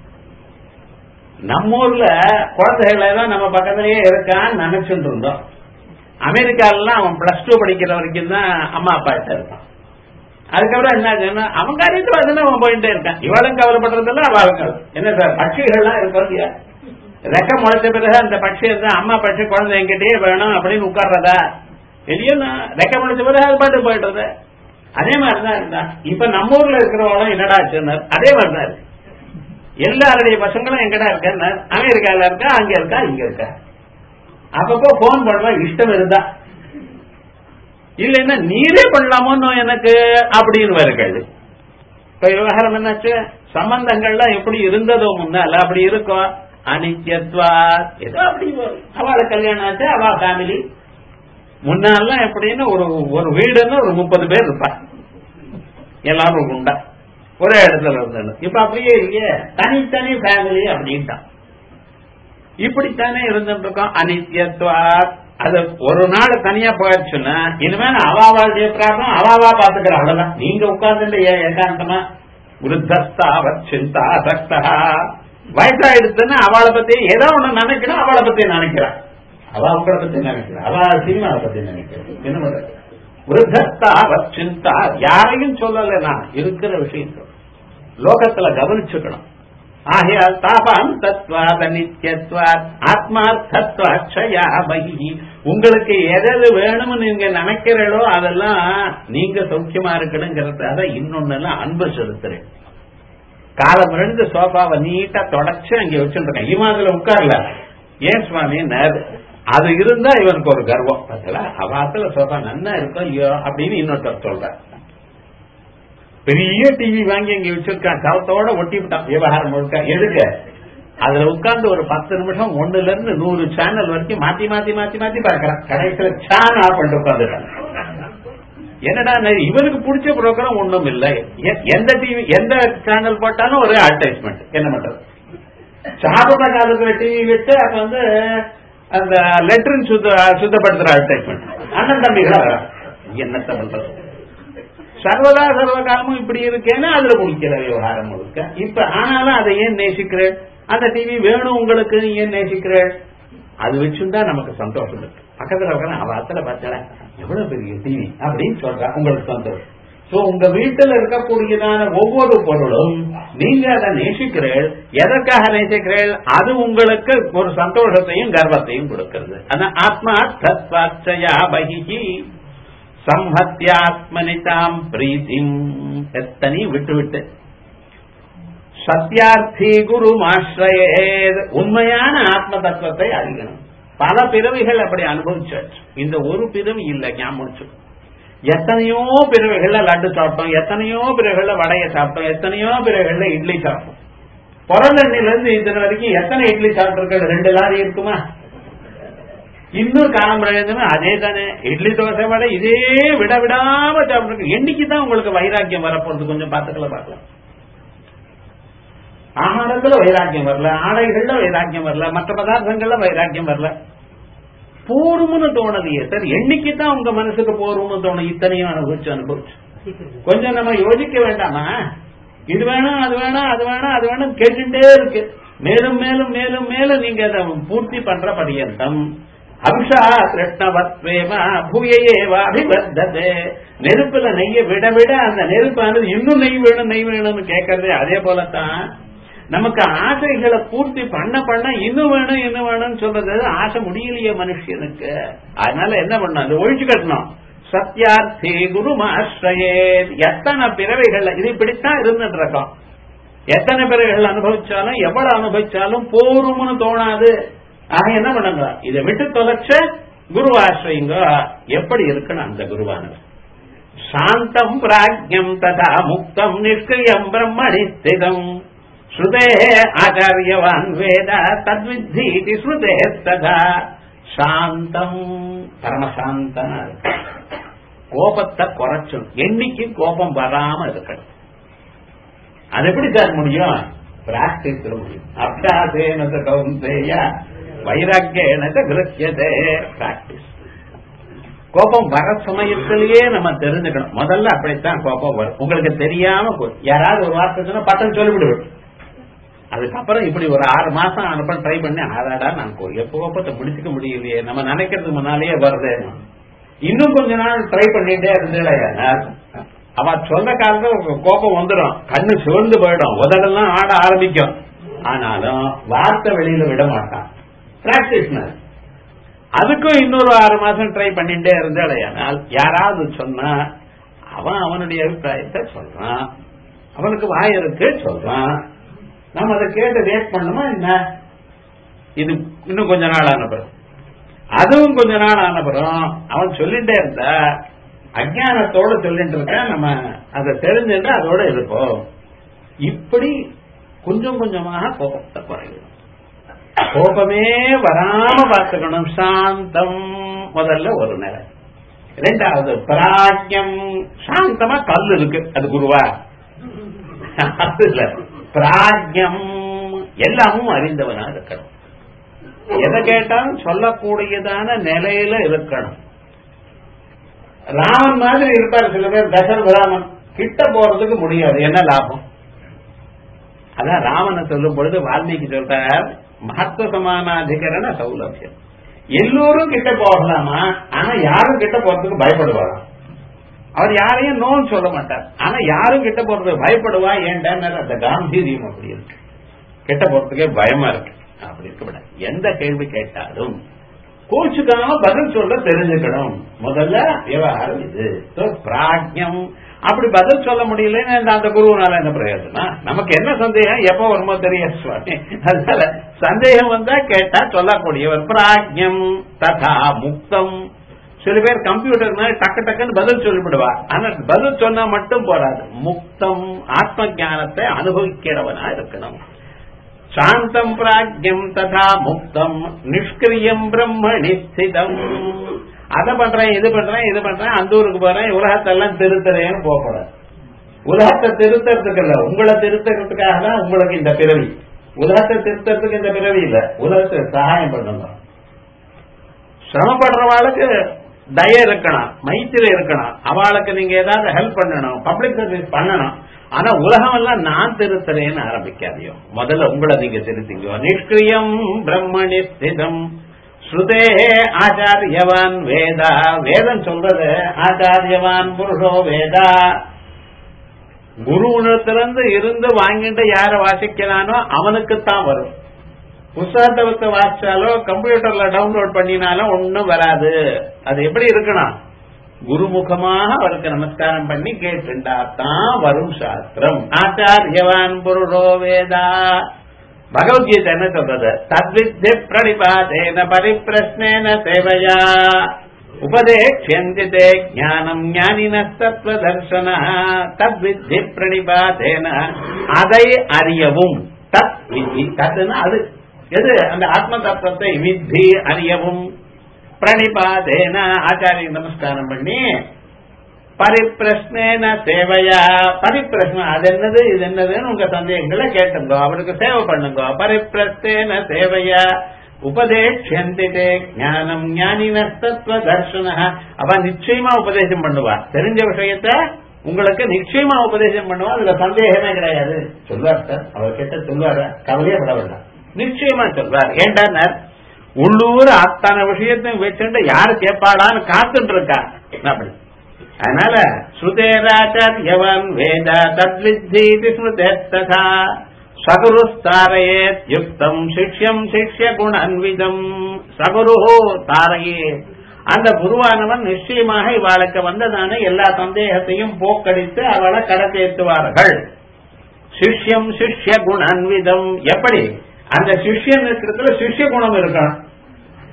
நம்ம ஊர்ல குழந்தைகளை தான் நம்ம பக்கத்திலேயே இருக்கான்னு நினைச்சுட்டு இருந்தோம் அமெரிக்காலாம் அவன் பிளஸ் டூ படிக்கிற வரைக்கும் தான் அம்மா அப்பா கிட்ட இருப்பான் அதுக்கப்புறம் என்ன ஆச்சுன்னா அவன் காரியத்துல அதுன்னு அவன் போயிட்டே இருக்கான் இவளும் கவலைப்படுறதில்ல அவளும் கவலை என்ன சார் பட்சிகள்லாம் இருக்கும் இல்லையா ரெக்க முளைச்ச பிறகு அந்த பட்சி இருந்தா அம்மா பட்சி குழந்தை என்கிட்டயே வேணும் அப்படின்னு உட்கார்றதா இல்லையா ரெக்க முளைச்ச பிறகு அது பாட்டு போயிடுறது அதே மாதிரிதான் இருந்தா இப்ப நம்ம ஊர்ல இருக்கிறவங்களும் என்னடா ஆச்சுன்னார் அதே மாதிரிதான் இருக்கு எல்லாருடைய பசங்களும் எங்கடா இருக்க அமெரிக்கால இருக்கா அங்க இருக்கா இங்க இருக்கா அப்பப்போ போன் பண்ணுவா இஷ்டம் இருந்தா இல்லைன்னா நீரே பண்ணலாமோன்னு எனக்கு அப்படின்னு வருகள் இப்ப விவகாரம் என்னாச்சு சம்பந்தங்கள்லாம் எப்படி இருந்ததோ முன்னால அப்படி இருக்கும் அனித்யத்வா ஏதோ அப்படி வரும். அவளை கல்யாணம் ஆச்சு அவ ஃபேமிலி முன்னாலாம் எப்படின்னு ஒரு ஒரு வீடுன்னு ஒரு முப்பது பேர் இருப்பா எல்லாரும் உண்டா ஒரே இடத்துல இருந்தாலும் இப்ப அப்படியே இல்லையே தனித்தனி ஃபேமிலி அப்படின்ட்டான் இப்படித்தானே இருந்துட்டு இருக்கோம் அனித்யத்வா அது ஒரு நாள் தனியா போயிடுச்சுன்னா இனிமேல் அவாவாளுடைய பிராப்ளம் அவாவா பாத்துக்கிற அவ்வளவுதான் நீங்க உட்கார்ந்துட்டு ஏன் ஏகாந்தமா விருத்தஸ்தாவத் சிந்தா சக்தா வயசாயிடுச்சுன்னா அவளை பத்தி ஏதோ ஒண்ணு நினைக்கணும் அவளை பத்தி நினைக்கிறான் அவ அவங்கள பத்தி நினைக்கிறா அவ சினிமாவை பத்தி நினைக்கிறேன் என்ன பண்றது விருத்தஸ்தாவத் சிந்தா யாரையும் சொல்லல நான் இருக்கிற விஷயத்தை லோகத்துல கவனிச்சுக்கணும் ஆகையால் தாபாம் தத்வாத நித்தியத்வாத் ஆத்மார்த்தத்வாட்சயா பகி உங்களுக்கு எது வேணும்னு நீங்க நினைக்கிறீங்களோ அதெல்லாம் நீங்க சௌக்கியமா இருக்கணுங்கிறதுக்காக இன்னொன்னு எல்லாம் அன்பு செலுத்துறேன் காலம் ரெண்டு சோஃபாவை நீட்டா தொடச்சு அங்க வச்சுருக்கேன் இவன் அதுல உட்கார்ல ஏன் சுவாமி நேரு அது இருந்தா இவனுக்கு ஒரு கர்வம் பார்த்தல அவாத்துல சோஃபா நன்னா இருக்கும் ஐயோ அப்படின்னு இன்னொருத்தர் சொல்ற பெரிய டிவி வாங்கி இங்க வச்சிருக்கான் கவத்தோட ஒட்டி விட்டான் விவகாரம் முழுக்க எதுக்கு அதுல உட்கார்ந்து ஒரு பத்து நிமிஷம் ஒண்ணுல இருந்து நூறு சேனல் வரைக்கும் மாத்தி மாத்தி மாத்தி மாத்தி பார்க்கறான் கடைசியில சேனல் ஆஃப் பண்ணிட்டு உட்காந்துட்டான் என்னடா நான் இவனுக்கு பிடிச்ச ப்ரோக்ராம் ஒண்ணும் இல்லை எ- எந்த டிவி எந்த சேனல் போட்டாலும் ஒரே அட்வர்டைஸ்மெண்ட் என்ன பண்றது சாதாரண காலத்துல டிவி விட்டு அப்ப வந்து அந்த லெட்டரின் சுத்த சுத்தப்படுத்துற அட்வர்டைஸ்மெண்ட் அண்ணன் தம்பிகளா வரா என்னத்த பண்றது சர்வதா சர்வ காலமும் இப்படி இருக்கேன்னா அதுல முடிக்கிற விவகாரம் முழுக்க இப்ப ஆனாலும் அதை ஏன் நேசிக்கிறேன் அந்த டிவி வேணும் உங்களுக்கு நீ ஏன் நேசிக்கிறேன் அது வச்சுருந்தா நமக்கு சந்தோஷம் இருக்கு பக்கத்துல உட்காந்து அவ அத்தனை பார்த்தல எவ்வளவு பெரிய டிவி அப்படின்னு சொல்றா உங்களுக்கு சந்தோஷம் சோ உங்க வீட்டுல இருக்கக்கூடியதான ஒவ்வொரு பொருளும் நீங்க அதை நேசிக்கிறீர்கள் எதற்காக நேசிக்கிறீர்கள் அது உங்களுக்கு ஒரு சந்தோஷத்தையும் கர்வத்தையும் கொடுக்கிறது அதான் ஆத்மா தத்வாச்சயா பகிஹி சம்ஹத்யாத்மனிதாம் பிரீத்திம் எத்தனை விட்டு விட்டு சத்யார்த்தி குரு ஆசிரயேத் உண்மையான ஆத்ம தத்துவத்தை அறியணும் பல பிறவிகள் அப்படி அனுபவிச்சாச்சு இந்த ஒரு பிறவி இல்ல ஞாபகம் எத்தனையோ பிறவிகள்ல லட்டு சாப்பிட்டோம் எத்தனையோ பிறவிகள்ல வடைய சாப்பிட்டோம் எத்தனையோ பிறவிகள்ல இட்லி சாப்பிட்டோம் பிறந்தண்ணில இருந்து இத்தனை வரைக்கும் எத்தனை இட்லி சாப்பிட்டிருக்க ரெண்டு லாரி இருக்குமா இன்னொரு காலம் பிரயோஜனமே அதே தானே இட்லி தோசை வடை இதே விட விடாம சாப்பிட்டு என்னைக்கு தான் உங்களுக்கு வைராக்கியம் வரப்போறது கொஞ்சம் பார்த்துக்கல பார்க்கலாம் ஆகாரத்துல வைராக்கியம் வரல ஆடைகள்ல வைராக்கியம் வரல மற்ற பதார்த்தங்கள்ல வைராக்கியம் வரல போரும்னு தோணலையே சார் என்னைக்கு தான் உங்க மனசுக்கு போரும்னு தோணும் இத்தனையும் அனுபவிச்சு அனுபவிச்சு கொஞ்சம் நம்ம யோசிக்க வேண்டாமா இது வேணும் அது வேணும் அது வேணும் அது வேணும் கேட்டுட்டே இருக்கு மேலும் மேலும் மேலும் மேலும் நீங்க அதை பூர்த்தி பண்ற பரியந்தம் ஹம்சா கிருஷ்ணவத்வேமா பூயேவா அபிவர்த்ததே நெருப்புல நெய்ய விட விட அந்த நெருப்பானது இன்னும் நெய் வேணும் நெய் வேணும்னு கேட்கறது அதே போலத்தான் நமக்கு ஆசைகளை பூர்த்தி பண்ண பண்ண இன்னும் வேணும் இன்னும் வேணும்னு சொல்றது ஆசை முடியலையே மனுஷனுக்கு அதனால என்ன பண்ணணும் அது ஒழிச்சு கட்டணும் சத்யார்த்தி குருமாஸ்ரயே எத்தனை பிறவைகள்ல இது இப்படித்தான் இருந்துட்டு இருக்கோம் எத்தனை பிறவைகள் அனுபவிச்சாலும் எவ்வளவு அனுபவிச்சாலும் போரும்னு தோணாது ஆக என்ன பண்ணுங்க இதை விட்டு தொலைச்ச குருவாசிரியுங்க எப்படி இருக்கணும் அந்த குருவானவர் சாந்தம் பிராஜ்யம் ததா முக்தம் நிஷ்கிரியம் பிரம்மணி ஸ்திதம் ஸ்ருதே ஆச்சாரியவான் வேத தத்வித்தி இது ஸ்ருதே ததா சாந்தம் பரமசாந்தனா இருக்கு கோபத்தை குறைச்சணும் என்னைக்கு கோபம் வராம இருக்கணும் அது எப்படி சார் முடியும் பிராக்டிஸ் முடியும் அபியாசேனத கௌந்தேய வைராக்கியனத கிருத்தியதே பிராக்டிஸ் கோபம் வர சமயத்திலேயே நம்ம தெரிஞ்சுக்கணும் முதல்ல அப்படித்தான் கோபம் வரும் உங்களுக்கு தெரியாம போய் யாராவது ஒரு வார்த்தை சொன்னா பட்டம் சொல்லிவிடுவேன் அதுக்கப்புறம் இப்படி ஒரு ஆறு மாசம் அனுப்ப ட்ரை பண்ணி ஆதாடா நான் கோ- எப்போ கோபத்தை முடிச்சுக்க முடியலையே நம்ம நினைக்கிறதுக்கு முன்னாலேயே வருதே இன்னும் கொஞ்ச நாள் ட்ரை பண்ணிட்டே இருந்தேன் அவ சொல்ற காலத்துல உங்க கோபம் வந்துடும் கண்ணு சிவந்து போயிடும் உதடெல்லாம் ஆட ஆரம்பிக்கும் ஆனாலும் வார்த்தை வெளியில விட மாட்டான் பிராக்டிஸ்னர் அதுக்கும் இன்னொரு ஆறு மாசம் ட்ரை பண்ணிட்டே இருந்தால் யாராவது சொன்னா அவன் அவனுடைய அபிப்பிராயத்தை சொல்றான் அவனுக்கு வாய் இருக்கு சொல்றான் நம்ம அதை கேட்டு ரியாக்ட் பண்ணணுமா என்ன இது இன்னும் கொஞ்ச நாள் ஆன பிறகு அதுவும் கொஞ்ச நாள் ஆன பிறகு அவன் சொல்லிட்டே இருந்தா அஜானத்தோட சொல்லிட்டு இருக்கான் நம்ம அதை தெரிஞ்சுட்டு அதோட இருப்போம் இப்படி கொஞ்சம் கொஞ்சமாக கோபத்தை குறையணும் கோபமே வராம பார்த்துக்கணும் சாந்தம் முதல்ல ஒரு நிலை ரெண்டாவது பிராஜ்யம் சாந்தமா கல் இருக்கு அது குருவா அது இல்ல பிராஜ்யம் எல்லாமும் அறிந்தவனா இருக்கணும் எதை கேட்டாலும் சொல்லக்கூடியதான நிலையில இருக்கணும் ராமன் மாதிரி இருப்பார் சில பேர் தசரத ராமன் கிட்ட போறதுக்கு முடியாது என்ன லாபம் அதான் ராமனை சொல்லும் பொழுது வால்மீகி சொல்றார் மகத்துவ சமானாதிகரண சௌலபியம் எல்லோரும் கிட்ட போகலாமா ஆனா யாரும் கிட்ட போறதுக்கு பயப்படுவாராம் அவர் யாரையும் நோன்னு சொல்ல மாட்டார் ஆனா யாரும் கிட்ட போறதுக்கு பயப்படுவா ஏன்டா அந்த காம்பீரியம் அப்படி இருக்கு கிட்ட போறதுக்கே பயமா இருக்கு அப்படி இருக்கக்கூடாது எந்த கேள்வி கேட்டாலும் கோச்சுக்காம பதில் சொல்ல தெரிஞ்சுக்கணும் முதல்ல விவகாரம் இது So, பிராஜ்யம் அப்படி பதில் சொல்ல முடியலன்னு அந்த குருவனால என்ன பிரயோஜனம் நமக்கு என்ன சந்தேகம் எப்ப வருமோ தெரியும் சுவாமி அதனால சந்தேகம் வந்தா கேட்டா சொல்லக்கூடியவர் பிராஜ்யம் ததா முக்தம் சில பேர் கம்ப்யூட்டர் மாதிரி டக்கு டக்குன்னு பதில் சொல்லிவிடுவா ஆனா பதில் சொன்னா மட்டும் போராது முக்தம் ஆத்ம ஞானத்தை அனுபவிக்கிறவனா இருக்கணும் சாந்தம் பிராஜ்யம் ததா முக்தம் நிஷ்கிரியம் பிரம்மணி ஸ்திதம் அதை பண்றேன் இது பண்றேன் இது பண்றேன் அந்த ஊருக்கு போறேன் உலகத்தெல்லாம் திருத்துறேன்னு போகக்கூடாது உலகத்தை திருத்தறதுக்கு இல்ல உங்களை திருத்தறதுக்காக தான் உங்களுக்கு இந்த பிறவி உலகத்தை திருத்தறதுக்கு இந்த பிறவி இல்ல உலகத்தை சகாயம் பண்ணுங்க சிரமப்படுறவாளுக்கு தய இருக்கணும் மைத்திரி இருக்கணும் அவளுக்கு நீங்க ஏதாவது ஹெல்ப் பண்ணணும் பப்ளிக் சர்வீஸ் பண்ணணும் ஆனா உலகம் எல்லாம் நான் திருத்துறேன்னு ஆரம்பிக்காதியோ முதல்ல உங்களை நீங்க திருத்திங்கோ நிஷ்கிரியம் பிரம்மணி ஸ்திதம் ஸ்ருதே ஆச்சாரியவான் வேதா வேதம் சொல்றது ஆச்சாரியவான் புருஷோ வேதா குருவிடத்திலிருந்து இருந்து வாங்கிட்டு யார வாசிக்கிறானோ அவனுக்குத்தான் வரும் புஸ்தகத்தை வாசிச்சாலோ கம்ப்யூட்டர்ல டவுன்லோட் பண்ணினாலும் ஒன்னும் வராது அது எப்படி இருக்கணும் குருமுகமாக அவருக்கு நமஸ்காரம் பண்ணி கேட்டுண்டா தான் வரும் சாஸ்திரம் ஆச்சாரியவான் புருஷோ வேதா பகவத்கீதை என்ன சொல்றது தத்வித்தி பிரணிபாதேன பரிப்பிரஸ்னேன சேவையா உபதேக்ஷியந்தி ஞானம் ஞானின தத்துவ தர்சன தத்வித்தி பிரணிபாதேன அதை அறியவும் தத் வித்தி தத்துனா அது எது அந்த ஆத்ம தத்துவத்தை வித்தி அறியவும் பிரணிபாதேன ஆச்சாரிய நமஸ்காரம் பண்ணி பரிப்பிரஸ்னேன சேவையா பரிப்பிரஸ்னம் அது என்னது இது என்னதுன்னு உங்க சந்தேகங்களை கேட்டுங்க அவருக்கு சேவை பண்ணுங்க பரிப்பிரஸ்தேன சேவையா உபதேஷந்தி ஞானம் ஞானின தத்துவ தர்ஷன அவ நிச்சயமா உபதேசம் பண்ணுவா தெரிஞ்ச விஷயத்த உங்களுக்கு நிச்சயமா உபதேசம் பண்ணுவா அதுல சந்தேகமே கிடையாது சொல்வார் சார் அவர் கிட்ட சொல்வாரு கவலையே பட வேண்டாம் நிச்சயமா சொல்வார் ஏண்டா உள்ளூர் அத்தனை விஷயத்தையும் வச்சுட்டு யாரு கேட்பாளான்னு காத்துட்டு இருக்கா அப்படி அதனால ஸ்ருதேராச்சாரியவன் வேத தத்வித்தி ஸ்மிருதா சகுரு தாரயேத் யுக்தம் சிஷ்யம் சிஷ்ய குணன்விதம் சகுரு தாரையே அந்த குருவானவன் நிச்சயமாக இவாளுக்கு வந்ததான எல்லா சந்தேகத்தையும் போக்கடித்து அவளை கடத்தேற்றுவார்கள் சிஷ்யம் சிஷ்ய குணன்விதம் எப்படி அந்த சிஷ்யன் இருக்கிறதுல சிஷ்ய குணம் இருக்கணும்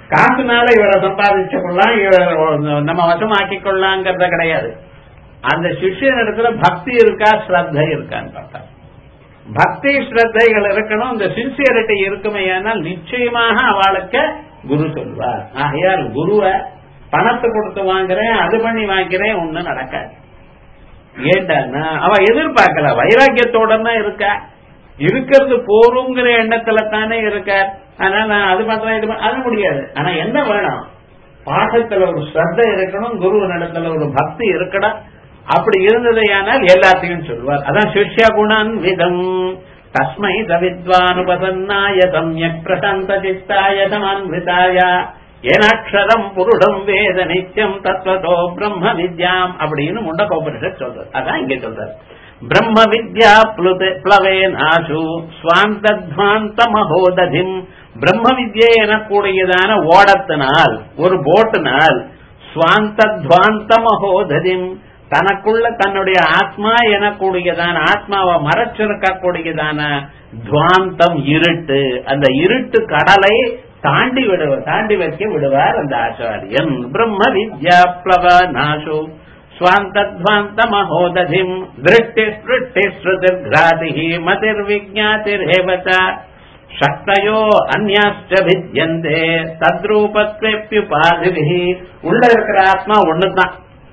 காசுனால இவரை சம்பாதிச்சு கொள்ளலாம் இவரை நம்ம வசமாக்கி கொள்ளலாங்கிறத கிடையாது அந்த சிஷ்யன் இடத்துல பக்தி இருக்கா ஸ்ரத்தை இருக்கான்னு பார்த்தா பக்தி ஸ்ரத்தைகள் இருக்கணும் இந்த சின்சியரிட்டி இருக்குமே ஆனால் நிச்சயமாக அவளுக்கு குரு சொல்வார் ஆகையால் குருவை பணத்தை கொடுத்து வாங்குறேன் அது பண்ணி வாங்கிறேன் ஒண்ணும் நடக்காது ஏண்டான்னா அவ எதிர்பார்க்கல வைராக்கியத்தோட தான் இருக்கா இருக்கிறது போருங்கிற எண்ணத்துல தானே இருக்கார் ஆனா நான் அது பண்றேன் இது அது முடியாது ஆனா என்ன வேணும் பாடத்துல ஒரு ஸ்ரத்த இருக்கணும் குரு நடத்துல ஒரு பக்தி இருக்கணும் அப்படி இருந்ததையானால் எல்லாத்தையும் சொல்வார் அதான் சிஷ்ய குணான் விதம் தஸ்மை தவித்வானுபசன்னாய சம்யக் பிரசாந்த சித்தாய சமான்விதாய ஏனாட்சரம் புருடம் வேத நித்தியம் தத்வதோ பிரம்ம வித்யாம் அப்படின்னு முண்டகோபனிஷத் சொல்றது அதான் இங்க சொல்றாரு பிரம்ம வித்யா பிளவே நாசு சுவாந்தத்வாந்த மகோததிம் பிரம்ம வித்யை எனக்கூடியதான ஓடத்தினால் ஒரு போட்டினால் சுவாந்தத்வாந்த மகோததிம் தனக்குள்ள தன்னுடைய ஆத்மா எனக்கூடியதான ஆத்மாவை மறைச்சிருக்கக்கூடியதான துவாந்தம் இருட்டு அந்த இருட்டு கடலை தாண்டி விடுவார் தாண்டி வைக்க விடுவார் அந்த ஆச்சாரியன் பிரம்ம வித்யா பிளவ நாசு ஸ்வாந்தத்வாந்த மகோததிம் திருஷ்டி ஸ்பிருஷ்டி ஸ்ருதிர்கிராதி மதிர்விஜாதிர்ஹேவச்ச சக்தயோ அந்யாச்ச வித்யந்தே தத்ரூபத்வேப்யுபாதிபிஹி உள்ள இருக்கிற ஆத்மா ஒண்ணுதான்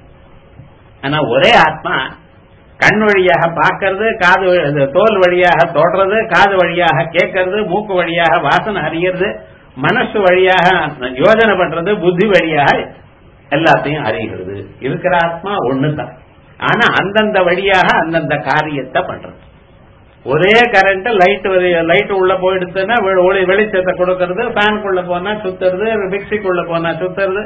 ஆனா ஒரே ஆத்மா கண் வழியாக பார்க்கறது காது வழி- தோல் வழியாக தொடுறது காது வழியாக கேட்கறது மூக்கு வழியாக வாசனை அறியறது மனசு வழியாக யோஜனை பண்றது புத்தி வழியாக எல்லாத்தையும் அறிகிறது இருக்கிற ஆத்மா ஒண்ணுதான் ஆனா அந்தந்த வழியாக அந்தந்த காரியத்தை பண்றது ஒரே கரண்ட் லைட் லைட் உள்ள போயிடுச்சுன்னா வெ- ஒளி வெளிச்சத்தை கொடுக்கறது ஃபேனுக்குள்ள போனா சுத்துறது மிக்சிக்குள்ள போனா சுத்துறது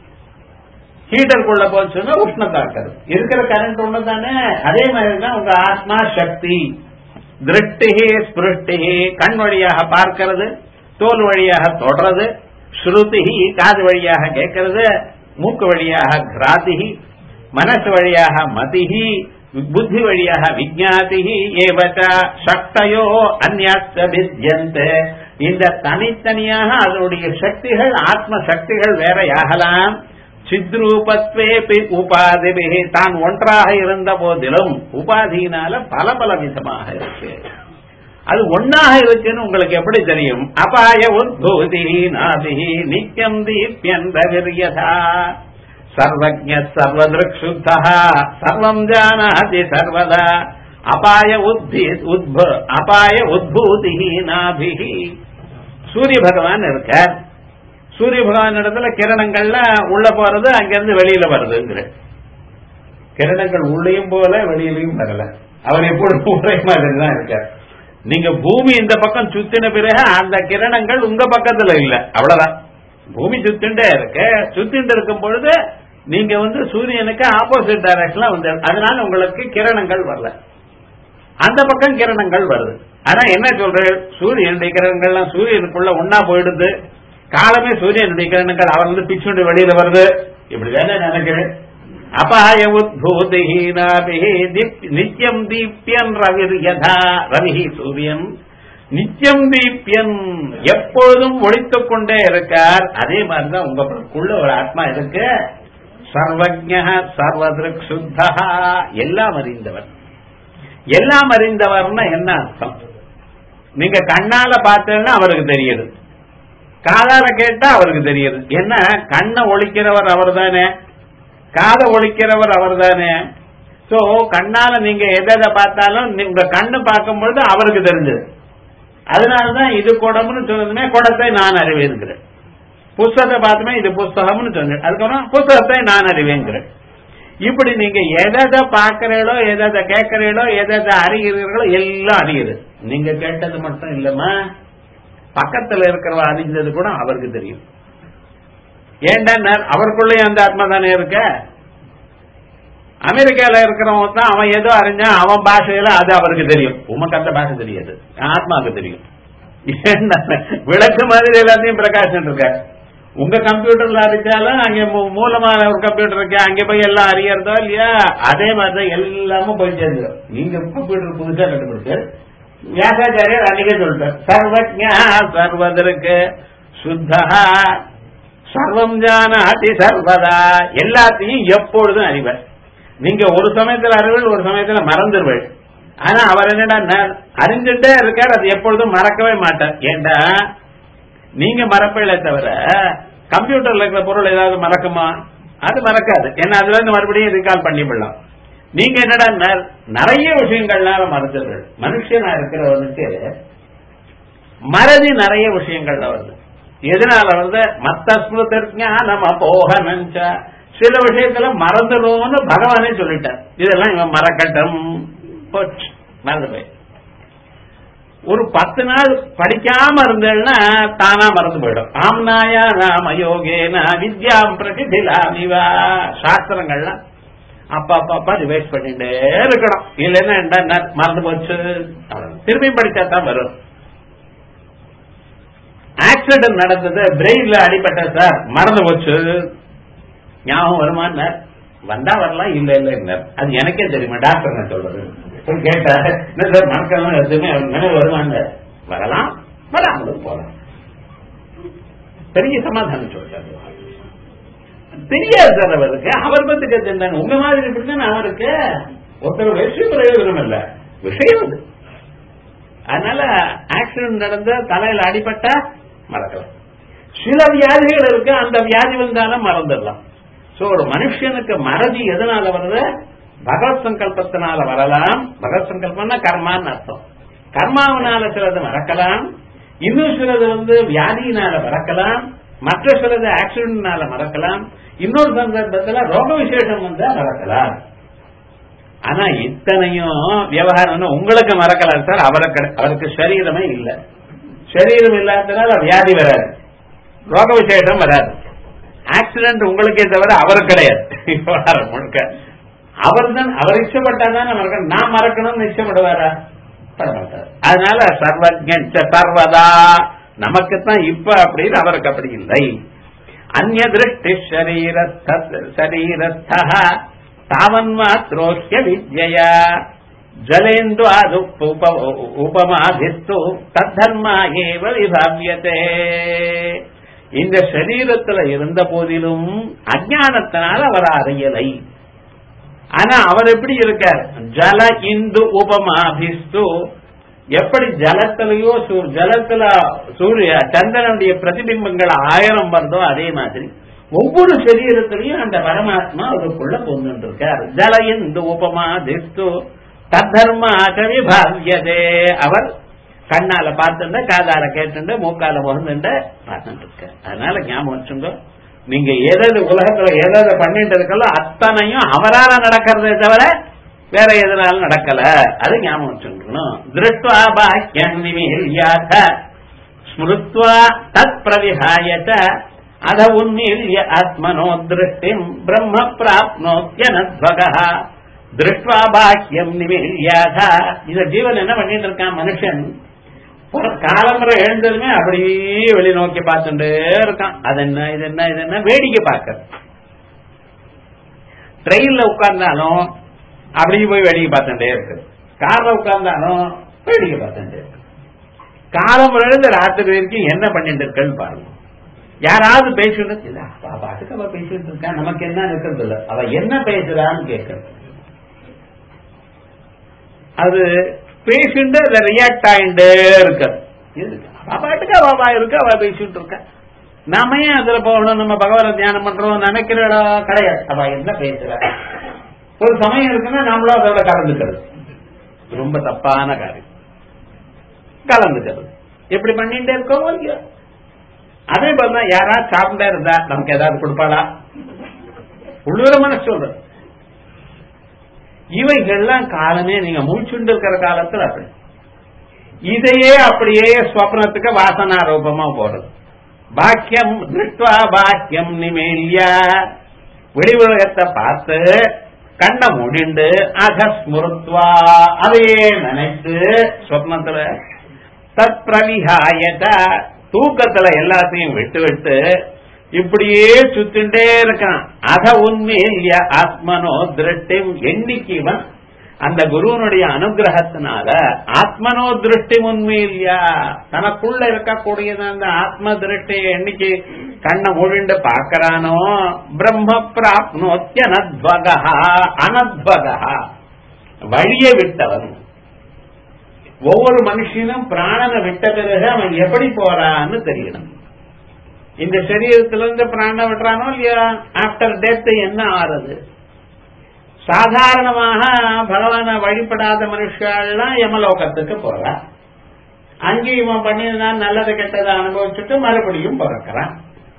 ஹீட்டருக்குள்ள போச்சுன்னா உஷ்ணத்தாக்குறது இருக்கிற கரண்ட் ஒண்ணு தானே அதே மாதிரிதான் உங்க ஆத்மா சக்தி திருஷ்டிகி ஸ்பிருஷ்டிகி கண் வழியாக பார்க்கிறது தோல் வழியாக தொடறது ஸ்ருதிகி காது வழியாக கேட்கறது மூக்கு வழியாக கிராதிகி மனசு வழியாக மதிஹி புத்தி வழியாக விஜாதிஹி ஏவச்ச சக்தையோ அந்யாச்ச வித்யந்தே இந்த தனித்தனியாக அதனுடைய சக்திகள் ஆத்ம சக்திகள் வேறையாகலாம் சித்ரூபத்வே உபாதிபிகி தான் ஒன்றாக இருந்த போதிலும் உபாதியினால பல பல விதமாக இருக்கு அது ஒன்னாக இருக்குன்னு உங்களுக்கு எப்படி தெரியும் அபாய உத்பூதி நாபிஹி நித்யம் தீப்யந்தவிர்யதா சர்வஜ சர்வதிருக்ஷுத்தா சர்வம் ஜானாதி சர்வதா அபாய உத்தி உத்ப அபாய உத்பூதி நாபிஹி சூரிய பகவான் இருக்கார் சூரிய பகவான் இடத்துல கிரணங்கள்ல உள்ள போறது அங்கிருந்து வெளியில வருதுங்கிற கிரணங்கள் உள்ளேயும் போல வெளியிலையும் வரல அவர் எப்பொழுதும் ஒரே மாதிரி தான் இருக்கார் நீங்க பூமி இந்த பக்கம் சுத்தின பிறகு அந்த கிரணங்கள் உங்க பக்கத்துல இல்ல அவ்வளவுதான் பூமி சுத்திண்டே இருக்கு சுத்திண்டு இருக்கும் பொழுது நீங்க வந்து சூரியனுக்கு ஆப்போசிட் டைரக்ஷன்ல வந்து அதனால உங்களுக்கு கிரணங்கள் வரல அந்த பக்கம் கிரணங்கள் வருது ஆனா என்ன சொல்றேன் சூரியனுடைய கிரணங்கள்லாம் சூரியனுக்குள்ள ஒன்னா போயிடுது காலமே சூரியனுடைய கிரணங்கள் அவர் வந்து பிச்சுண்டு வெளியில வருது இப்படிதானே நினைக்கிறேன் அபாய உத்பூதிஹீனாபிஹி நித்தியம் தீப்யன் ரவிர் யதா ரவிஹி சூரியன் நித்தியம் தீப்யன் எப்பொழுதும் ஒழித்துக் கொண்டே இருக்கார் அதே மாதிரிதான் உங்களுக்குள்ள ஒரு ஆத்மா இருக்கு சர்வஜ சர்வதிருக் சுத்தா எல்லாம் அறிந்தவர் எல்லாம் அறிந்தவர்னா என்ன அர்த்தம் நீங்க கண்ணால பார்த்தேன்னா அவருக்கு தெரியுது காதால கேட்டா அவருக்கு தெரியுது என்ன கண்ணை ஒழிக்கிறவர் அவர் தானே காதை ஒழிக்கிறவர் அவர் தானே சோ கண்ணால நீங்க எதை எதை பார்த்தாலும் நீ- உங்க கண்ணு பார்க்கும் பொழுது அவருக்கு தெரிஞ்சது அதனாலதான் இது குடம்னு சொன்னதுமே குடத்தை நான் அறிவேங்கிறேன் புஸ்தகத்தை பார்த்துமே இது புஸ்தகம்னு சொன்னேன் அதுக்கப்புறம் புஸ்தகத்தை நான் அறிவேங்கிறேன் இப்படி நீங்க எதை பார்க்கிறீங்களோ எதை கேட்கிறீங்களோ எதை அறிகிறீர்களோ எல்லாம் அறியுது நீங்க கேட்டது மட்டும் இல்லம்மா பக்கத்துல இருக்கிறவ அறிஞ்சது கூட அவருக்கு தெரியும் ஏன்டா அவருக்குள்ளேயும் அந்த ஆத்மா தானே இருக்க அமெரிக்கால இருக்கிறவன் தான் அவன் ஏதோ அறிஞ்சான் அவன் பாஷையில அது அவருக்கு தெரியும் உமக்கு அந்த பாஷை தெரியாது ஆத்மாவுக்கு தெரியும் ஏன்டா விளக்கு மாதிரி எல்லாத்தையும் பிரகாசம் இருக்க உங்க கம்ப்யூட்டர்ல அறிஞ்சாலும் அங்க மூ- மூலமான ஒரு கம்ப்யூட்டர் இருக்கு அங்க போய் எல்லாம் அறியறதோ இல்லையா அதே மாதிரிதான் எல்லாமும் போய் சேர்ந்துடும் நீங்க கம்ப்யூட்டர் புதுசா கண்டுபிடிச்சு வியாசாச்சாரியர் அன்னைக்கே சொல்லிட்டார் சர்வஜா சர்வதற்கு சுத்தா சர்வம் ஜானாதி சர்வதா எல்லாத்தையும் எப்பொழுதும் அறிவர் நீங்க ஒரு சமயத்துல அறிவல் ஒரு சமயத்துல மறந்துடுவள் ஆனா அவர் என்னடா அறிஞ்சுட்டே இருக்கார் அது எப்பொழுதும் மறக்கவே மாட்டார் ஏண்டா நீங்க மறப்பீங்களே தவிர கம்ப்யூட்டர்ல இருக்கிற பொருள் ஏதாவது மறக்குமா அது மறக்காது ஏன்னா அதுல இருந்து மறுபடியும் ரீகால் பண்ணிவிடலாம் நீங்க என்னடா நிறைய விஷயங்கள்னால மறந்துடுறது மனுஷனா இருக்கிறவனுக்கு மறதி நிறைய விஷயங்கள்ல வருது எதனால வருது மத்த ஸ்மிருதம் போக நினைச்சா சில விஷயத்துல மறந்துடுவோம்னு பகவானே சொல்லிட்டார் இதெல்லாம் இவன் மறக்கட்டும் போச்சு மறந்து போய் ஒரு பத்து நாள் படிக்காம இருந்தேன்னா தானா மறந்து போயிடும் ஆம்னாயா நாம யோகேனா வித்யாம் பிரசிதிலாமிவா சாஸ்திரங்கள்லாம் அப்பா அப்பா அப்பா ரிவைஸ் பண்ணிட்டே இருக்கணும் இல்லைன்னா என்ன மறந்து போச்சு திரும்பி படிச்சா தான் வரும் ஆக்சிடென்ட் நடந்தது பிரெயின்ல அடிபட்ட சார் மறந்து போச்சு ஞாபகம் வருமான்னு வந்தா வரலாம் இல்ல இல்ல இல்ல அது எனக்கே தெரியுமா டாக்டர் நான் சொல்றது கேட்டா என்ன சார் மறக்கலாம் எதுவுமே நினைவு வருவாங்க வரலாம் வராமலும் போலாம் பெரிய சமாதானம் சொல்றாரு தெரியாது சார் அவருக்கு அவர் பத்தி தெரிந்தாங்க உங்க மாதிரி இப்படிதான் அவருக்கு ஒருத்தர் விஷயம் பிரயோஜனம் இல்ல விஷயம் அது அதனால ஆக்சிடென்ட் நடந்த தலையில அடிபட்டா மறக்கலாம் சில வியாதிகள் இருக்கு அந்த வியாதி வந்தாலும் மறந்துடலாம் சோ ஒரு மனுஷனுக்கு மறதி எதனால வருது பகவத் சங்கல்பத்தினால வரலாம் பகவத் சங்கல்பம்னா கர்மான்னு அர்த்தம் கர்மாவனால சிலது மறக்கலாம் இன்னும் சிலது வந்து வியாதியினால மறக்கலாம் மற்ற சிலது ஆக்சிடென்ட்னால மறக்கலாம் இன்னொரு சந்தர்ப்பத்தில் ரோக விசேஷம் வந்தா மறக்கலாம் ஆனா இத்தனையும் விவகாரம் உங்களுக்கு மறக்கலாம் சார் அவருக்கு அவருக்கு சரீரமே இல்லை சரீரம் இல்லாததுனால வியாதி வராது ரோக விசேஷம் வராது ஆக்சிடென்ட் உங்களுக்கே தவிர அவருக்கு கிடையாது விவகாரம் முழுக்க அவர் தான் அவர் இஷ்டப்பட்டாதான் மறக்கணும் நான் மறக்கணும்னு இஷ்டப்படுவாரா படமாட்டார் அதனால சர்வஜன் சர்வதா நமக்குத்தான் இப்ப அப்படின்னு அவருக்கு அப்படி இல்லை அந்நிய திருஷ்டி சரீரஸ்த தாவன்மாத்ரோஹ்ய வித்யா ஜலேந்து உபமாதிஸ்து தத்தர்மா ஏவ விபாவியதே இந்த சரீரத்துல இருந்த போதிலும் அஜானத்தினால் அவர் அறியலை ஆனா அவர் எப்படி இருக்கார் ஜல இந்து உபமாபிஸ்து எப்படி ஜலத்திலேயோ ஜலத்துல சூரிய சந்திரனுடைய பிரதிபிம்பங்கள் ஆயிரம் வருதோ அதே மாதிரி ஒவ்வொரு சரீரத்திலையும் அந்த பரமாத்மா அதுக்குள்ள பொந்துட்டு இருக்கார் ஜல இந்து உபமா திஸ்து தத்தர்மா விபாவியதே அவர் கண்ணால பார்த்துண்ட காதால கேட்டுண்டு மூக்கால முகந்துண்ட பார்த்துட்டு இருக்க அதனால ஞாபகம் வச்சுங்க நீங்க எதாவது உலகத்துல எதாவது பண்ணிட்டு இருக்கல அத்தனையும் அவரால நடக்கிறதே தவிர வேற எதனாலும் நடக்கல அது ஞாபகம் வச்சுக்கணும் திருஷ்டுவா பாக்கியம் நிமில்யாத ஸ்மிருத்வா தத் பிரவிஹாயத அத உன்னில்ய ஆத்மனோ திருஷ்டிம் பிரம்ம பிராப்னோத்யனத்வக திருஷ்டுவா பாக்கியம் நிமில்யாத இந்த ஜீவன் என்ன பண்ணிட்டு இருக்கான் மனுஷன் காலம்பரை எழுந்ததுமே அப்படியே வெளிநோக்கி பார்த்துட்டே இருக்கான் அது என்ன இது என்ன இது என்ன வேடிக்கை பார்க்க ட்ரெயின்ல உட்கார்ந்தாலும் அப்படியே போய் வேடிக்கை பார்த்துட்டே இருக்கு கார்ல உட்கார்ந்தாலும் வேடிக்கை பார்த்துட்டே இருக்கு காலம் எழுந்து ராத்திரி வரைக்கும் என்ன பண்ணிட்டு இருக்கன்னு பாருங்க யாராவது பேசிட்டு இல்ல அவ பாட்டுக்கு அவ பேசிட்டு இருக்கா நமக்கு என்ன இருக்கிறது இல்ல அவ என்ன பேசுறான்னு கேட்கறது அது பேசிட்டு அதை ரியாக்ட் ஆயிட்டே இருக்க அவ பாட்டுக்கு அவ இருக்கு அவ பேசிட்டு இருக்க நாம ஏன் அதுல போகணும் நம்ம பகவத தியானம் பண்றோம் நினைக்கிறடா கிடையாது அவ என்ன பேசுற ஒரு சமயம் இருக்குன்னா நம்மளும் அதோட கலந்துக்கிறது ரொம்ப தப்பான காரியம் கலந்துக்கிறது எப்படி பண்ணிட்டே இருக்கோம் இல்லையா அதே போல யாராவது சாப்பிட்டே இருந்தா நமக்கு ஏதாவது கொடுப்பாளா உள்ளூர மனசு சொல்றது இவைகள்லாம் காலமே நீங்க மூச்சுண்டு இருக்கிற காலத்துல அப்படி இதையே அப்படியே ஸ்வப்னத்துக்கு வாசனா ரூபமா போறது பாக்கியம் திருஷ்டுவா பாக்கியம் நிமேல்யா வெளி உலகத்தை பார்த்து கண்ணை முடிண்டு அகஸ்முருத்வா அதையே நினைத்து ஸ்வப்னத்துல தத் பிரவிஹாயத தூக்கத்துல எல்லாத்தையும் விட்டு விட்டு இப்படியே சுத்திண்டே இருக்கான் அத உண்மையில் ஆத்மனோ திருஷ்டிம் எண்ணிக்கைவன் அந்த குருவனுடைய அனுகிரகத்தினால ஆத்மனோ திருஷ்டி முன்மீல்யா தனக்குள்ள இருக்கக்கூடியது அந்த ஆத்ம திருஷ்டியை என்னைக்கு கண்ணை மூடிண்டு பார்க்கறானோ பிரம்ம பிராப்னோத்தியனத்வகா அனத்வகா வழியை விட்டவன் ஒவ்வொரு மனுஷனும் பிராணனை விட்ட பிறகு அவன் எப்படி போறான்னு தெரியணும் இந்த சரீரத்துல இருந்து பிராணனை விடுறானோ இல்லையா ஆப்டர் டெத் என்ன ஆறுது சாதாரணமாக பகவானை வழிபடாத மனுஷாலாம் யமலோகத்துக்கு போறா அங்கே இவன் பண்ணியிருந்தான் நல்லது கெட்டதை அனுபவிச்சுட்டு மறுபடியும் பிறக்கிறான்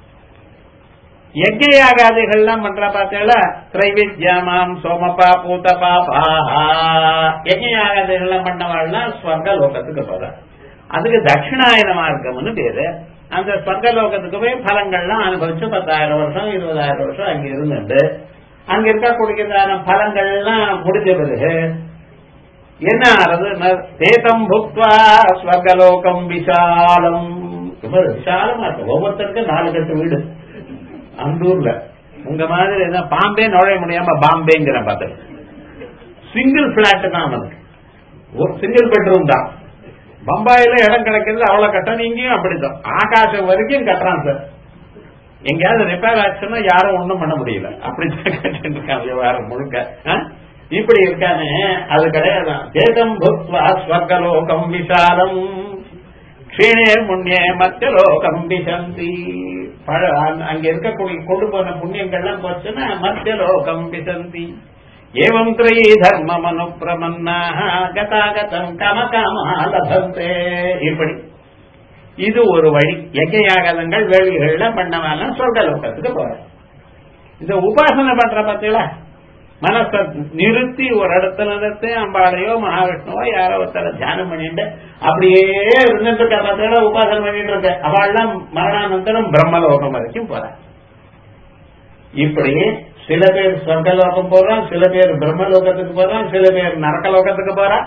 யஜ்ய யாகாதிகள்லாம் பண்றா பார்த்தேல திரைவித்யாமாம் சோமபா பூதபா பாஹா யஜ்ய யாகாதிகள்லாம் பண்ணவாள்லாம் ஸ்வர்க லோகத்துக்கு போற அதுக்கு தட்சிணாயன மார்க்கம்னு பேரு அந்த ஸ்வர்க லோகத்துக்கு போய் பலங்கள்லாம் அனுபவிச்சு பத்தாயிரம் வருஷம் இருபதாயிரம் வருஷம் அங்க இருந்துட்டு அங்க இருக்கக்கூடியதான பலங்கள்லாம் முடிஞ்ச பிறகு என்ன ஆறது தேதம் புக்வா ஸ்வர்கலோகம் விசாலம் ரொம்ப விசாலமா இருக்கு ஒவ்வொருத்தருக்கும் நாலு கட்டு வீடு அந்த ஊர்ல உங்க மாதிரி என்ன பாம்பே நுழைய முடியாம பாம்பேங்கிற பார்த்து சிங்கிள் பிளாட் தான் அவனுக்கு ஒரு சிங்கிள் பெட்ரூம் தான் பம்பாயில இடம் கிடைக்கிறது அவ்வளவு கட்டணும் இங்கேயும் அப்படித்தான் ஆகாசம் வரைக்கும் கட்டுறான் சார் எங்கேயாவது ரிப்பேர் ஆச்சுன்னா யாரும் ஒண்ணும் பண்ண முடியல அப்படித்தான் கட்டிட்டு இருக்கான் விவகாரம் முழுக்க ஆ? இப்படி இருக்கானே அது கிடையாது தேதம் புக்வா ஸ்வர்கலோகம் விசாலம் க்ஷீணே முன்னே மத்திய லோகம் விசந்தி பழ- அங்க- அங்க இருக்கக்கூடிய கொண்டு போன புண்ணியங்கள்லாம் போச்சுன்னா மத்திய லோகம் விசந்தி ஏவம் திரையே தர்மம் அனுப்பிரமன்னாக கதாகதம் கமகாமா லபந்தே இப்படி இது ஒரு வழி யஜ்யாகதங்கள் வேள்விகள்ல பண்ணவாலாம் சொர்க்க லோகத்துக்கு போற இந்த உபாசனை பண்ற பார்த்தீங்களா மனச நிறுத்தி ஒரு இடத்துல நிறுத்தி அம்பாளையோ மகாவிஷ்ணுவோ யாரோ ஒருத்தர தியானம் பண்ணிட்டு அப்படியே இருந்துட்டு இருக்க பார்த்தீங்களா உபாசனை பண்ணிட்டு இருக்க அவள்லாம் மரணானந்தரம் பிரம்மலோகம் வரைக்கும் போற இப்படி சில பேர் சொர்க்கலோகம் போறான் சில பேர் பிரம்மலோகத்துக்கு போறான் சில பேர் நரக்கலோகத்துக்கு போறான்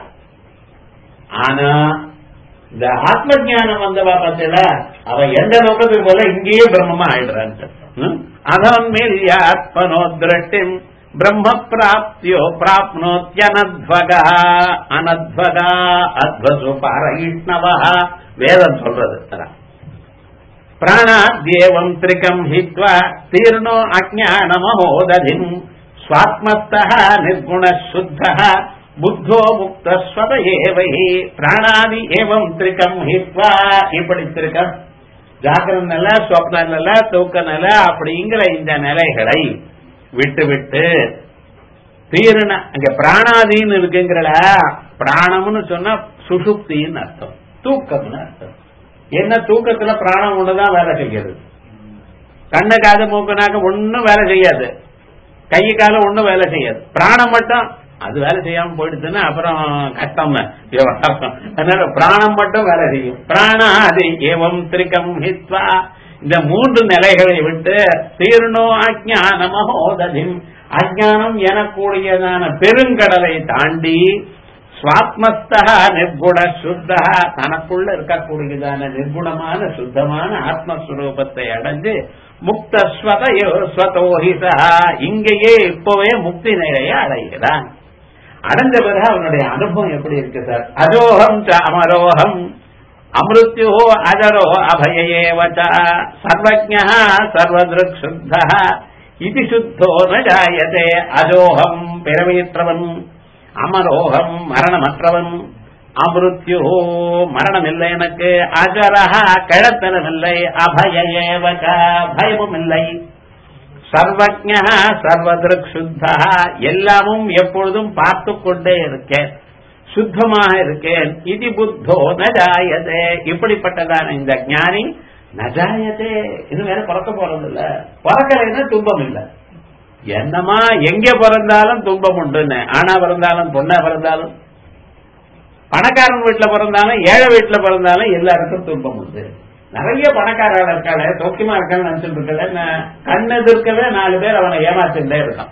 ஆனா இந்த ஆத்ம ஞானம் வந்தவா பார்த்தல அவ எந்த லோகத்துக்கு போல இங்கேயே பிரம்மமா ஆயிடுறான் அதன் மேல் ஆத்மனோ திருஷ்டிம் பிரம்ம பிராப்தியோ பிராப்னோத்யனத்வகா அனத்வகா அத்வசு பாரயிஷ்ணவா வேதம் சொல்றது அதான் பிராணாத்யேவம் திரிகம் ஹித்வா தீர்ணோ அஜானமஹோததிம் ஸ்வாத்மஸ்த நிர்குண சுத்த புத்தோ முக்த ஸ்வத ஏவஹி பிராணாதி ஏவம் திரிகம் ஹித்வா இப்படி திரிகம் ஜாகிர நில சொப்ன நில தூக்க நில அப்படிங்கிற இந்த நிலைகளை விட்டு விட்டு தீரண அங்க பிராணாதின்னு இருக்குங்கிறல பிராணம்னு சொன்னா சுசுப்தின்னு அர்த்தம் தூக்கம்னு அர்த்தம் என்ன தூக்கத்துல பிராணம் ஒண்ணுதான் வேலை செய்யுது கண்ணு காது மூக்கு நாக்கு ஒண்ணும் வேலை செய்யாது கை கால ஒண்ணும் வேலை செய்யாது பிராணம் மட்டும் அது வேலை செய்யாம போயிடுச்சுன்னா அப்புறம் கஷ்டம் விவகாரம் அதனால பிராணம் மட்டும் வேலை செய்யும் பிராணா அது ஏவம் திரிகம் ஹித்வா இந்த மூன்று நிலைகளை விட்டு தீர்ணோ அஜானமஹோததிம் அஜானம் எனக்கூடியதான பெருங்கடலை தாண்டி சுவாத்மஸ்தா நிர்குண சுத்தா தனக்குள்ள இருக்கக்கூடியதான நிர்குணமான சுத்தமான ஆத்மஸ்வரூபத்தை அடைஞ்சு முக்த ஸ்வதயோ ஸ்வதோஹிதா இங்கேயே இப்பவே முக்தி நிலையை அடைகிறான் அடைஞ்ச பிறகு அவனுடைய அனுபவம் எப்படி இருக்கு சார் அஜோகம் ச அமரோகம் அமிருத்யோ அஜரோ அபயேவச்ச சர்வஜ சர்வதிருக் சுத்த இது சுத்தோ ந ஜாயதே அஜோகம் பிறவியற்றவன் அமரோகம் மரணமற்றவன் அமிருத்யோ மரணம் இல்லை எனக்கு அஜரஹ கிழத்தனம் இல்லை அபய ஏவக பயமும் இல்லை சர்வஜ சர்வதிருக் சுத்த எல்லாமும் எப்பொழுதும் பார்த்து கொண்டே இருக்கேன் சுத்தமாக இருக்கேன் இது புத்தோ நஜாயதே இப்படிப்பட்டதான இந்த ஞானி நஜாயதே இது வேற பிறக்க போறது இல்ல பிறக்கலைன்னா துன்பம் இல்லை என்னமா எங்க பிறந்தாலும் துன்பம் உண்டுன்னு ஆனா பிறந்தாலும் பொண்ணா பிறந்தாலும் பணக்காரன் வீட்டுல பிறந்தாலும் ஏழை வீட்டுல பிறந்தாலும் எல்லாருக்கும் துன்பம் உண்டு நிறைய பணக்காரர்கள் இருக்காளே சௌக்கியமா இருக்கான்னு நினைச்சிட்டு இருக்கல கண் எதிர்க்கவே நாலு பேர் அவனை ஏமாத்திட்டே இருக்கான்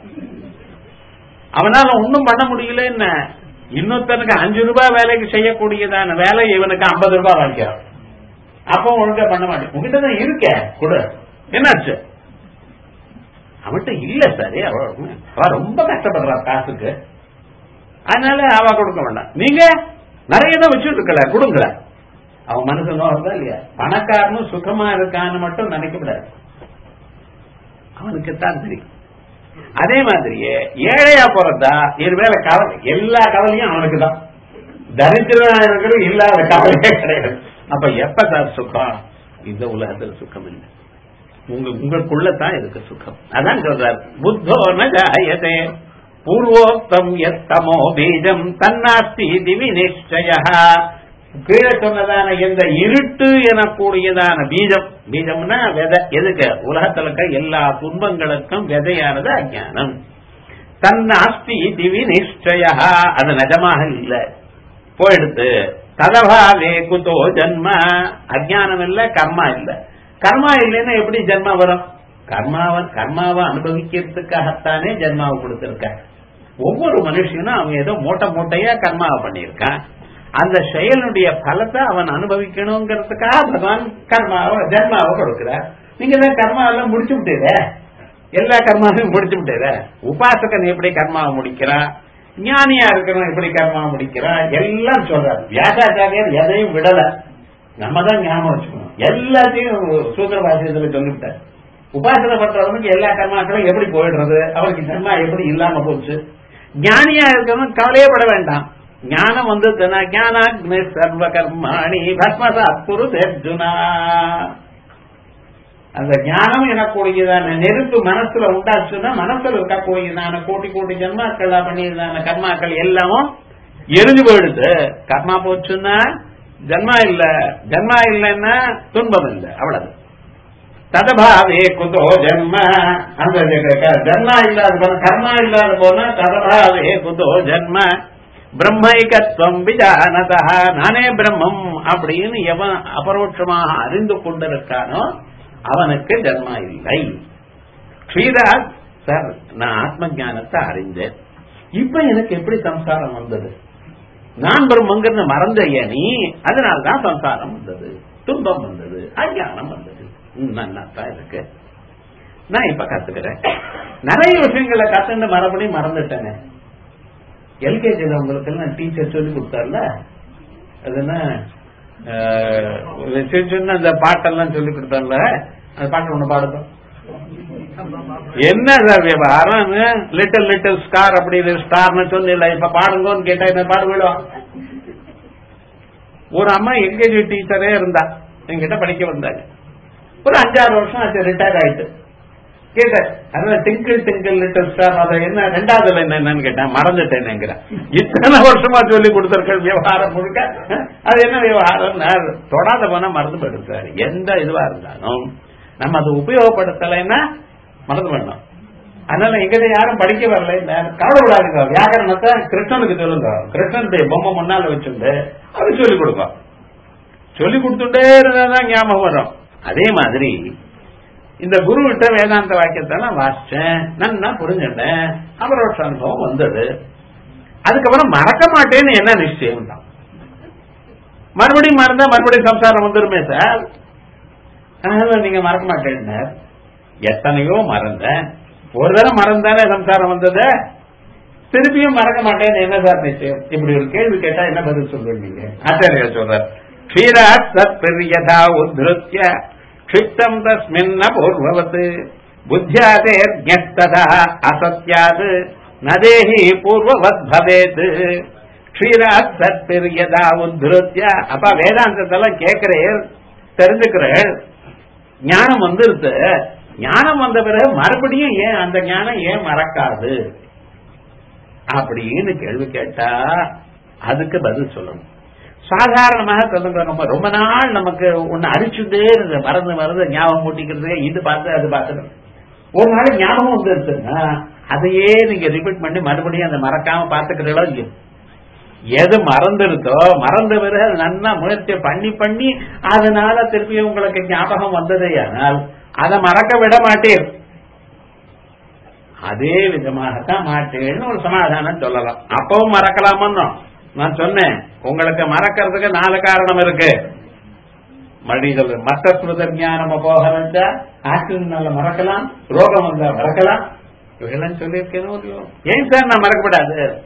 அவனால ஒன்னும் பண்ண முடியல என்ன இன்னொருத்தனுக்கு அஞ்சு ரூபாய் வேலைக்கு செய்யக்கூடியதான வேலை இவனுக்கு ஐம்பது ரூபாய் வாங்கிக்கிறான் அப்போ ஒழுங்கா பண்ண மாட்டேன் உங்ககிட்ட தான் இருக்க கொடு என்னாச்சு அவன்கிட்ட இல்ல சார் அவ ரொம்ப கஷ்டப்படுறா காசுக்கு அதனால அவ கொடுக்க வேண்டாம் நீங்க நிறைய தான் வச்சுட்டு இருக்கல கொடுங்கல அவன் மனசு நோறதா இல்லையா பணக்காரனும் சுகமா இருக்கான்னு மட்டும் நினைக்கப்படாது அவனுக்கு தான் தெரியும் அதே மாதிரியே ஏழையா போறதா இது மேல கவலை எல்லா கவலையும் அவனுக்கு தான் தரித்திரனா இருக்கிறது இல்லாத கவலையே கிடையாது அப்ப எப்ப சார் சுகம் இந்த உலகத்துல சுகம் இல்லை உங்க உங்களுக்குள்ளதான் இருக்கு சுகம் அதான் சொல்றார் புத்தோ நஜாயதே பூர்வோக்தம் எத்தமோ பீஜம் தன்னாஸ்தி திவி நிச்சய கீழே சொன்னதான எந்த இருட்டு எனக்கூடியதான பீஜம் பீஜம்னா விதை எதுக்கு உலகத்துல இருக்க எல்லா துன்பங்களுக்கும் விதையானது அஜானம் தன்னாஸ்தி திவி நிச்சய அது நிஜமாக இல்ல போயிடுத்து ததபாவே குதோ ஜன்ம அஜானம் இல்ல கர்மா இல்ல கர்மா இல்லைன்னா எப்படி ஜென்மா வரும் கர்மாவை கர்மாவை அனுபவிக்கிறதுக்காகத்தானே ஜென்மாவை கொடுத்திருக்க ஒவ்வொரு மனுஷனும் அவன் ஏதோ மூட்டை மூட்டையா கர்மாவை பண்ணியிருக்கான் அந்த செயலுடைய பலத்தை அவன் அனுபவிக்கணுங்கிறதுக்காக பகவான் கர்மாவை ஜென்மாவை கொடுக்கிறார் நீங்க தான் கர்மாவெல்லாம் முடிச்சு விட்டீர எல்லா கர்மாவையும் முடிச்சு விட்டீர உபாசகன் எப்படி கர்மாவை முடிக்கிறான் ஞானியா இருக்கிறவன் எப்படி கர்மாவை முடிக்கிறான் எல்லாம் சொல்றாரு வியாசாச்சாரியர் எதையும் விடல நம்ம தான் ஞாபகம் வச்சுக்கணும் எல்லாத்தையும் சூத்திர பாஷயத்துல சொல்லிவிட்டார் உபாசனை பண்றவனுக்கு எல்லா கர்மாக்களும் எப்படி போயிடுறது அவருக்கு கர்மா எப்படி இல்லாம போச்சு ஞானியா இருக்கவன் கவலையே பட வேண்டாம் ஞானம் வந்து ஞானாக்னி சர்வ கர்மாணி பஸ்மசா குரு அர்ஜுனா அந்த ஞானம் எனக்கூடியதான நெருப்பு மனசுல உண்டாச்சுன்னா மனசுல இருக்கக்கூடியதான கோட்டி கோட்டி ஜன்மாக்கள் பண்ணியதான கர்மாக்கள் எல்லாமும் எரிஞ்சு போயிடுது கர்மா போச்சுன்னா ஜன்மா இல்ல ஜன்மா இல்லைன்னா துன்பம் இல்லை அவ்வளவு ததபாவே குதோ ஜன்ம அந்த ஜன்மா இல்லாத போன கர்மா இல்லாத போனா ததபாவே குதோ ஜன்ம பிரம்மைகத்துவம் விஜானதா நானே பிரம்மம் அப்படின்னு எவன் அபரோட்சமாக அறிந்து கொண்டிருக்கானோ அவனுக்கு ஜன்மா இல்லை ஸ்ரீராஜ் சார் நான் ஆத்ம ஞானத்தை அறிந்தேன் இப்ப எனக்கு எப்படி சம்சாரம் வந்தது நான் பிரம்மங்கிறத மறந்த நீ அதனால்தான் சம்சாரம் வந்தது துன்பம் வந்தது அஞ்ஞானம் வந்தது நன்னாத்தான் இருக்கு நான் இப்ப கத்துக்கிறேன் நிறைய விஷயங்களை கத்துண்டு மறுபடியும் மறந்துட்டேனே எல்கேஜில உங்களுக்கு எல்லாம் டீச்சர் சொல்லி கொடுத்தார்ல அது என்ன சின்ன சின்ன அந்த பாட்டெல்லாம் சொல்லி கொடுத்தார்ல அந்த பாட்டு ஒண்ணு பாடுதோம் என்ன சார் விவகாரம் லிட்டில் லிட்டில் ஸ்டார் அப்படி ஸ்டார்னு சொல்லல இப்ப பாடுங்கன்னு கேட்டா என்ன பாடு விடுவான் ஒரு அம்மா எல்கேஜி டீச்சரே இருந்தா என்கிட்ட படிக்க வந்தாங்க ஒரு அஞ்சாறு வருஷம் ஆச்சு ரிட்டையர் ஆயிட்டு கேட்டேன் அதனால டிங்கிள் டிங்கிள் லிட்டில் ஸ்டார் அதை என்ன ரெண்டாவது என்னன்னு கேட்டேன் மறந்துட்டேன் இத்தனை வருஷமா சொல்லி கொடுத்திருக்க விவகாரம் முழுக்க அது என்ன விவகாரம் தொடாத போனா மறந்து போயிடும் சார் எந்த இதுவா இருந்தாலும் நம்ம அதை உபயோகப்படுத்தலைன்னா மறந்து பண்ணோம் அதனால எங்கிட்ட யாரும் படிக்க வரல கவலைப்படாதுங்க வியாக்கரணத்தை கிருஷ்ணனுக்கு சொல்லுங்க கிருஷ்ணனுடைய பொம்மை முன்னால வச்சுட்டு அது சொல்லிக் கொடுங்க சொல்லி கொடுத்துட்டே இருந்தாதான் ஞாபகம் வரும் அதே மாதிரி இந்த குரு விட்ட வேதாந்த வாக்கியத்தை நான் வாசிச்சேன் நன்னா புரிஞ்சுட்டேன் அபரோட்ச அனுபவம் வந்தது அதுக்கப்புறம் மறக்க மாட்டேன்னு என்ன நிச்சயம் தான் மறுபடியும் மறந்தா மறுபடியும் சம்சாரம் வந்துருமே சார் அதனால நீங்க மறக்க மாட்டேன் எத்தனையோ மறந்தேன் ஒரு தடவை மறந்தானே சம்சாரம் வந்தது திருப்பியும் மறக்க மாட்டேன்னு என்ன சார் நிச்சயம் இப்படி ஒரு கேள்வி கேட்டா என்ன பதில் சொல்லுவீங்க ஆச்சாரியர் சொல்றார் க்ஷீராத் சத் பிரியதா உத்ருத்ய க்ஷிப்தம் தஸ்மின் பூர்வவத் புத்தியாதேர் ஞஸ்ததா அசத்யாது நதேஹி பூர்வவத் பவேத் க்ஷீராத் சத் பிரியதா உத்ருத்ய அப்ப வேதாந்தத்தெல்லாம் கேட்கிறேன் தெரிஞ்சுக்கிறேன் ஞானம் வந்துருது ஞானம் வந்த பிறகு மறுபடியும் ஏன் அந்த ஞானம் ஏன் மறக்காது அப்படின்னு கேள்வி கேட்டா அதுக்கு பதில் சொல்லணும் சாதாரணமாக சொல்லுங்க நம்ம ரொம்ப நாள் நமக்கு ஒன்னு அரிச்சுட்டே இருந்த மறந்து மறந்து ஞாபகம் மூட்டிக்கிறது இது பார்த்து அது பார்த்து ஒரு நாள் ஞாபகம் வந்துருச்சுன்னா அதையே நீங்க ரிப்பீட் பண்ணி மறுபடியும் அதை மறக்காம பாத்துக்கிறீங்களோ இல்லையோ எது மறந்துருதோ மறந்த பிறகு நன்னா முயற்சி பண்ணி பண்ணி அதனால திருப்பி உங்களுக்கு ஞாபகம் வந்ததே ஆனால் அதை மறக்க விட மாட்டேன் அதே விதமாகத்தான் மாட்டேன்னு ஒரு சமாதானம் சொல்லலாம் அப்பவும் மறக்கலாமோ நான் சொன்னேன் உங்களுக்கு மறக்கிறதுக்கு நாலு காரணம் இருக்கு மறுபடியும் சொல்றேன் மத்த ஸ்மிருத ஞானம் போகிறதா ஆக்சிடென்ட்னால மறக்கலாம் ரோகம் வந்தா மறக்கலாம் இவையெல்லாம் சொல்லியிருக்கேன் ஏன் சார் நான் மறக்கப்படாது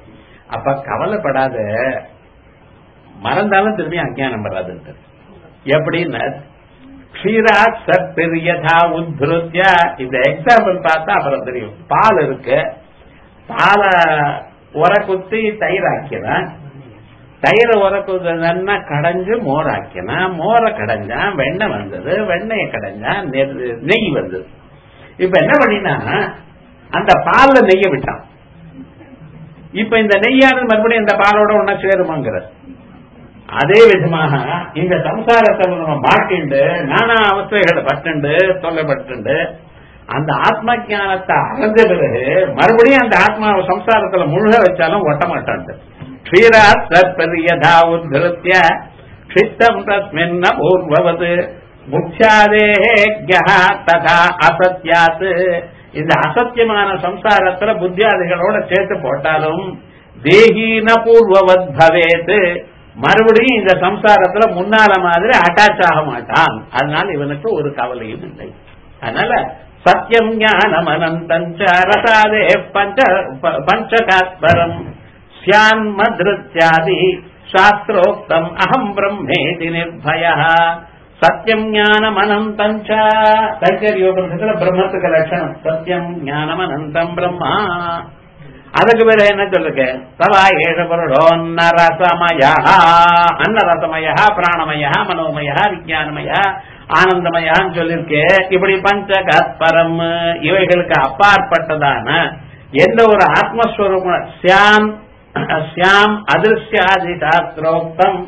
அப்ப கவலைப்படாத மறந்தாலும் திரும்பி அஜ்ஞானம் வராது எப்படின்னு க்ஷீராத் சத்பிரியதா உத்ருத்ய இந்த எக்ஸாம்பிள் பார்த்தா அப்புறம் தெரியும் பால் இருக்கு பாலை உர குத்தி தயிர் ஆக்கினான் தயிரை உரக்குதுன்னா கடைஞ்சு மோர் ஆக்கினான் மோரை கடைஞ்சான் வெண்ணெய் வந்தது வெண்ணெயை கடைஞ்சான் நெ- நெய் வந்தது இப்ப என்ன பண்ணினா அந்த பால்ல நெய்ய விட்டான் இப்ப இந்த நெய்யானது மறுபடியும் இந்த பாலோட ஒன்னா சேருமாங்கிற அதே விதமாக இந்த சம்சாரத்தை நம்ம மாட்டிண்டு நானா அவஸ்தைகளை பட்டுண்டு தொல்லைப்பட்டுண்டு அந்த ஆத்ம ஞானத்தை அடைஞ்ச பிறகு மறுபடியும் அந்த ஆத்மா சம்சாரத்துல முழுக வச்சாலும் ஒட்ட மாட்டான் க்ஷீராத் சற்பரியதா உத்ருத்ய க்ஷித்தம் தஸ்மின்ன பூர்வவது முக்ஷாதேஹ்யா ததா அசத்யாத் இந்த அசத்தியமான சம்சாரத்துல புத்தியாதிகளோட சேர்த்து போட்டாலும் தேகீன பூர்வவத் பவேத் மறுபடியும் இந்த சம்சாரத்துல முன்னால மாதிரி அட்டாச் ஆக மாட்டான் அதனால இவனுக்கு ஒரு கவலையும் இல்லை அதனால சத்தியம் ஞானம் அனந்தஞ்ச ரசாதே பஞ்ச ப- பஞ்சகாத்பரம் ஸ்யான்மதிருத்யாதி சாஸ்திரோக்தம் அகம் பிரம்மேதி நிர்பய சத்தியம் ஞானம் அனந்தஞ்ச தைக்கரியோபனிஷத்துல பிரம்மத்துக்கு லட்சணம் சத்தியம் ஞானம் அனந்தம் பிரம்மா அதுக்கு பேரு என்ன சொல்லுங்க தவா ஏழ பொருளோன்ன ரசமயா அன்ன ரசமயா பிராணமயா மனோமயா விஜயானமயா ஆனந்தமயான்னு சொல்லிருக்கே இப்படி பஞ்சகத்பரம் இவைகளுக்கு அப்பாற்பட்டதான எந்த ஒரு ஆத்மஸ்வரூபம் சியாம் சியாம் அதிருஷ்யாதி சாஸ்திரோக்தம்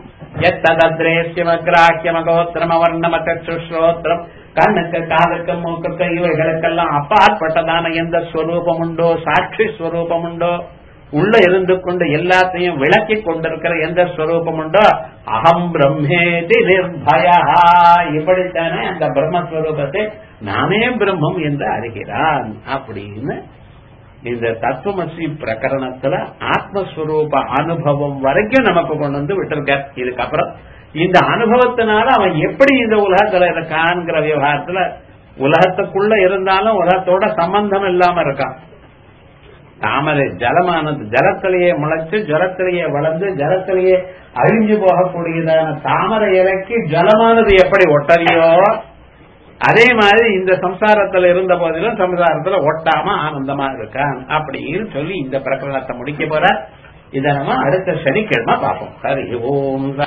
எத்ததத்ரேசியமகிராக்கியமகோத்திரமவர்ணமச்சுஸ்ரோத்திரம் கண்ணுக்கு காதுக்கு மூக்குக்கு இவைகளுக்கெல்லாம் அப்பாற்பட்டதான எந்த ஸ்வரூபம் உண்டோ சாட்சி ஸ்வரூபம் உண்டோ உள்ள இருந்து கொண்டு எல்லாத்தையும் விளக்கி கொண்டிருக்கிற எந்த ஸ்வரூபம் உண்டோ அகம் பிரம்மேதி நிர்பயா இப்படித்தானே அந்த பிரம்மஸ்வரூபத்தை நானே பிரம்மம் என்று அறிகிறான் அப்படின்னு இந்த தத்துவமசி பிரகரணத்துல ஆத்மஸ்வரூப அனுபவம் வரைக்கும் நமக்கு கொண்டு வந்து விட்டிருக்கார் இதுக்கப்புறம் இந்த அனுபவத்தினால அவன் எப்படி இந்த உலகத்துல இருக்கான்ங்கிற விவகாரத்துல உலகத்துக்குள்ள இருந்தாலும் உலகத்தோட சம்பந்தம் இல்லாம இருக்கான் தாமரை ஜலமானது ஜலத்திலேயே முளைச்சு ஜலத்திலேயே வளர்ந்து ஜலத்திலேயே அழிஞ்சு போகக்கூடியதான தாமரை இலைக்கு ஜலமானது எப்படி ஒட்டறியோ அதே மாதிரி இந்த சம்சாரத்துல இருந்த போதிலும் சம்சாரத்துல ஒட்டாம ஆனந்தமா இருக்கான் அப்படின்னு சொல்லி இந்த பிரகரணத்தை முடிக்க போற இதை நம்ம அடுத்த சனிக்கிழமை பார்ப்போம் ஹரி ஓம்